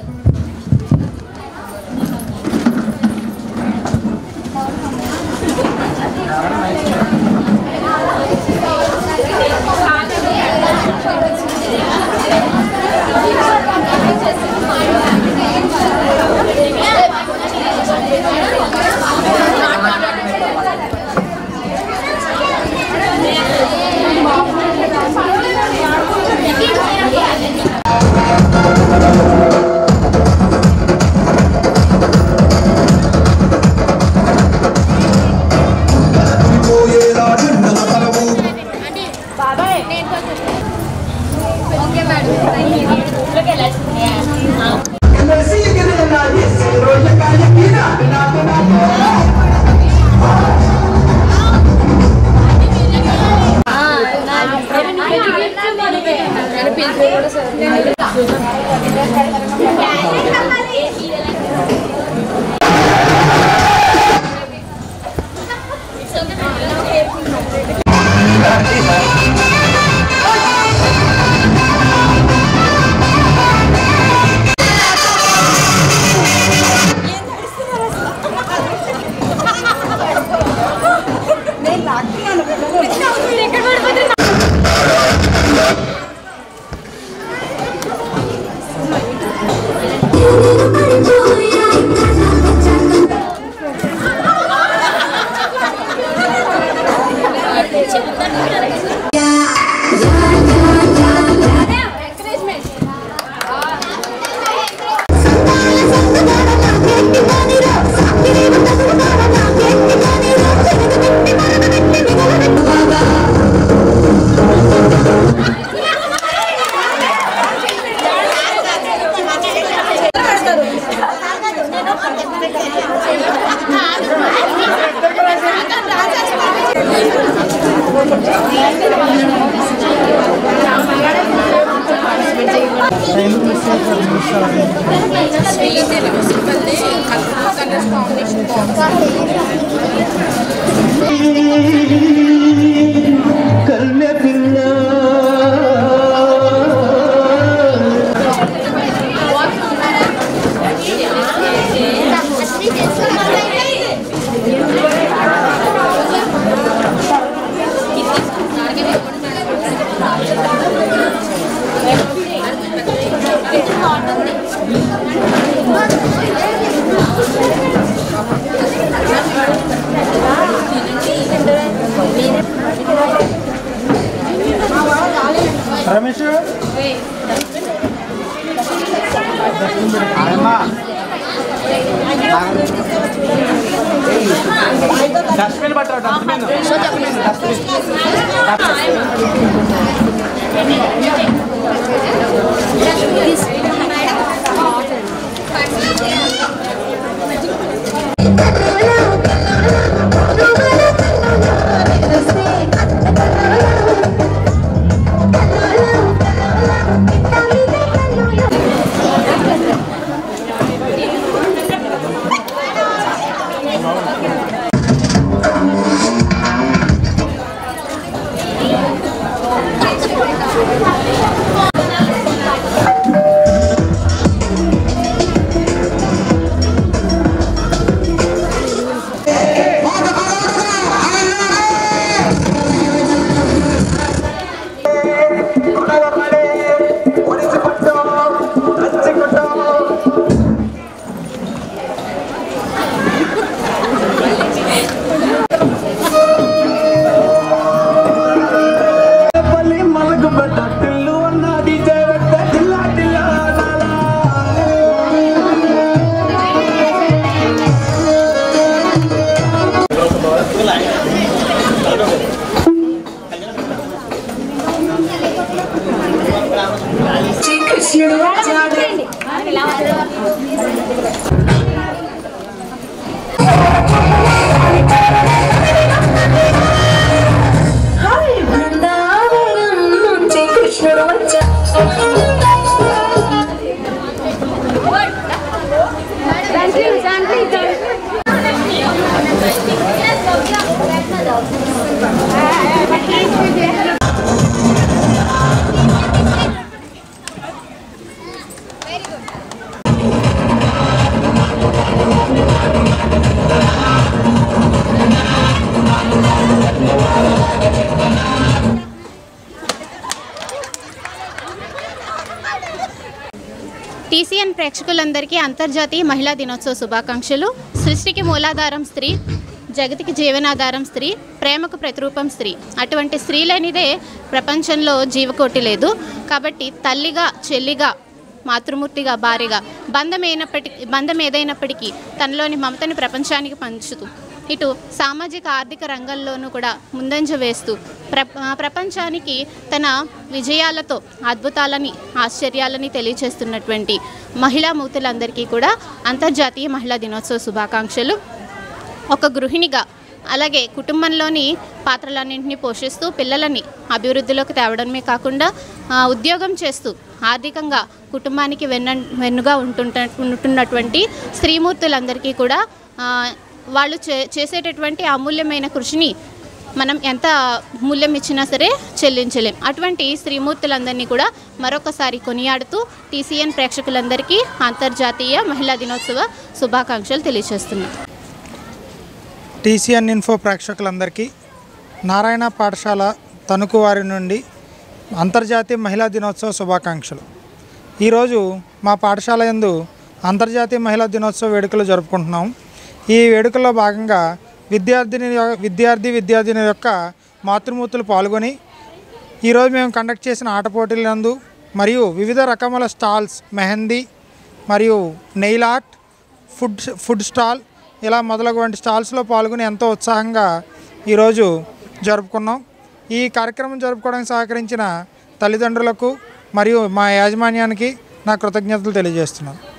Ramesh dustbin పట్టరా dustbin కృష్ణుడు వచ్చాడు hi Brindavanam నుంచి కృష్ణుడు TCN ప్రేక్షకులందరికీ అంతర్జాతీయ మహిళా దినోత్సవ శుభాకాంక్షలు సృష్టికి మూలాధారం స్త్రీ జగతికి జీవనాధారం స్త్రీ ప్రేమకు ప్రతిరూపం స్త్రీ అటువంటి స్త్రీ లేనిదే ప్రపంచంలో జీవకోటి లేదు కాబట్టి తల్లిగా చెల్లిగా మాతృమూర్తిగా భార్యగా బంధం అయినప్పటికీ బంధం ఏదైనప్పటికీ తనలోని మమతని ప్రపంచానికి పంచుతూ ఇటు సామాజిక ఆర్థిక రంగంలోనూ కూడా ముందంజ వేస్తూ ప్ర ప్రపంచానికి తన విజయాలతో అద్భుతాలని ఆశ్చర్యాలని తెలియచేస్తున్నటువంటి మహిళా మూర్తులందరికీ కూడా అంతర్జాతీయ మహిళా దినోత్సవ శుభాకాంక్షలు ఒక గృహిణిగా అలాగే కుటుంబంలోని పాత్రలన్నింటినీ పోషిస్తూ పిల్లలని అభివృద్ధిలోకి తేవడమే కాకుండా ఆ, ఉద్యోగం చేస్తూ ఆర్థికంగా కుటుంబానికి వెన్న వెన్నుగా ఉంటుంట ఉంటున్నటువంటి స్త్రీమూర్తులందరికీ కూడా ఆ, వాళ్ళు చే చేసేటటువంటి అమూల్యమైన కృషిని మనం ఎంత మూల్యం ఇచ్చినా సరే చెల్లించలేం అటువంటి స్త్రీమూర్తులందరినీ కూడా మరొకసారి కొనియాడుతూ టీసీఎన్ ప్రేక్షకులందరికీ అంతర్జాతీయ మహిళా దినోత్సవ శుభాకాంక్షలు తెలియజేస్తున్నాం టీసీఎన్ ఇన్ఫో ప్రేక్షకులందరికీ నారాయణ పాఠశాల తణుకు వారి నుండి అంతర్జాతీయ మహిళా దినోత్సవ శుభాకాంక్షలు ఈరోజు మా పాఠశాల యందు అంతర్జాతీయ మహిళా దినోత్సవ వేడుకలు జరుపుకుంటున్నాం ఈ వేడుకల్లో భాగంగా విద్యార్థిని యొ- విద్యార్థి విద్యార్థిని యొక్క మాతృమూర్తులు పాల్గొని ఈరోజు మేము కండక్ట్ చేసిన ఆట పోటీల నందు మరియు వివిధ రకముల స్టాల్స్ మెహందీ మరియు nail art food food stall ఇలా మొదలగు వంటి స్టాల్స్లో పాల్గొని ఎంతో ఉత్సాహంగా ఈరోజు జరుపుకున్నాం ఈ కార్యక్రమం జరుపుకోవడానికి సహకరించిన తల్లిదండ్రులకు మరియు మా యాజమాన్యానికి నా కృతజ్ఞతలు తెలియజేస్తున్నాను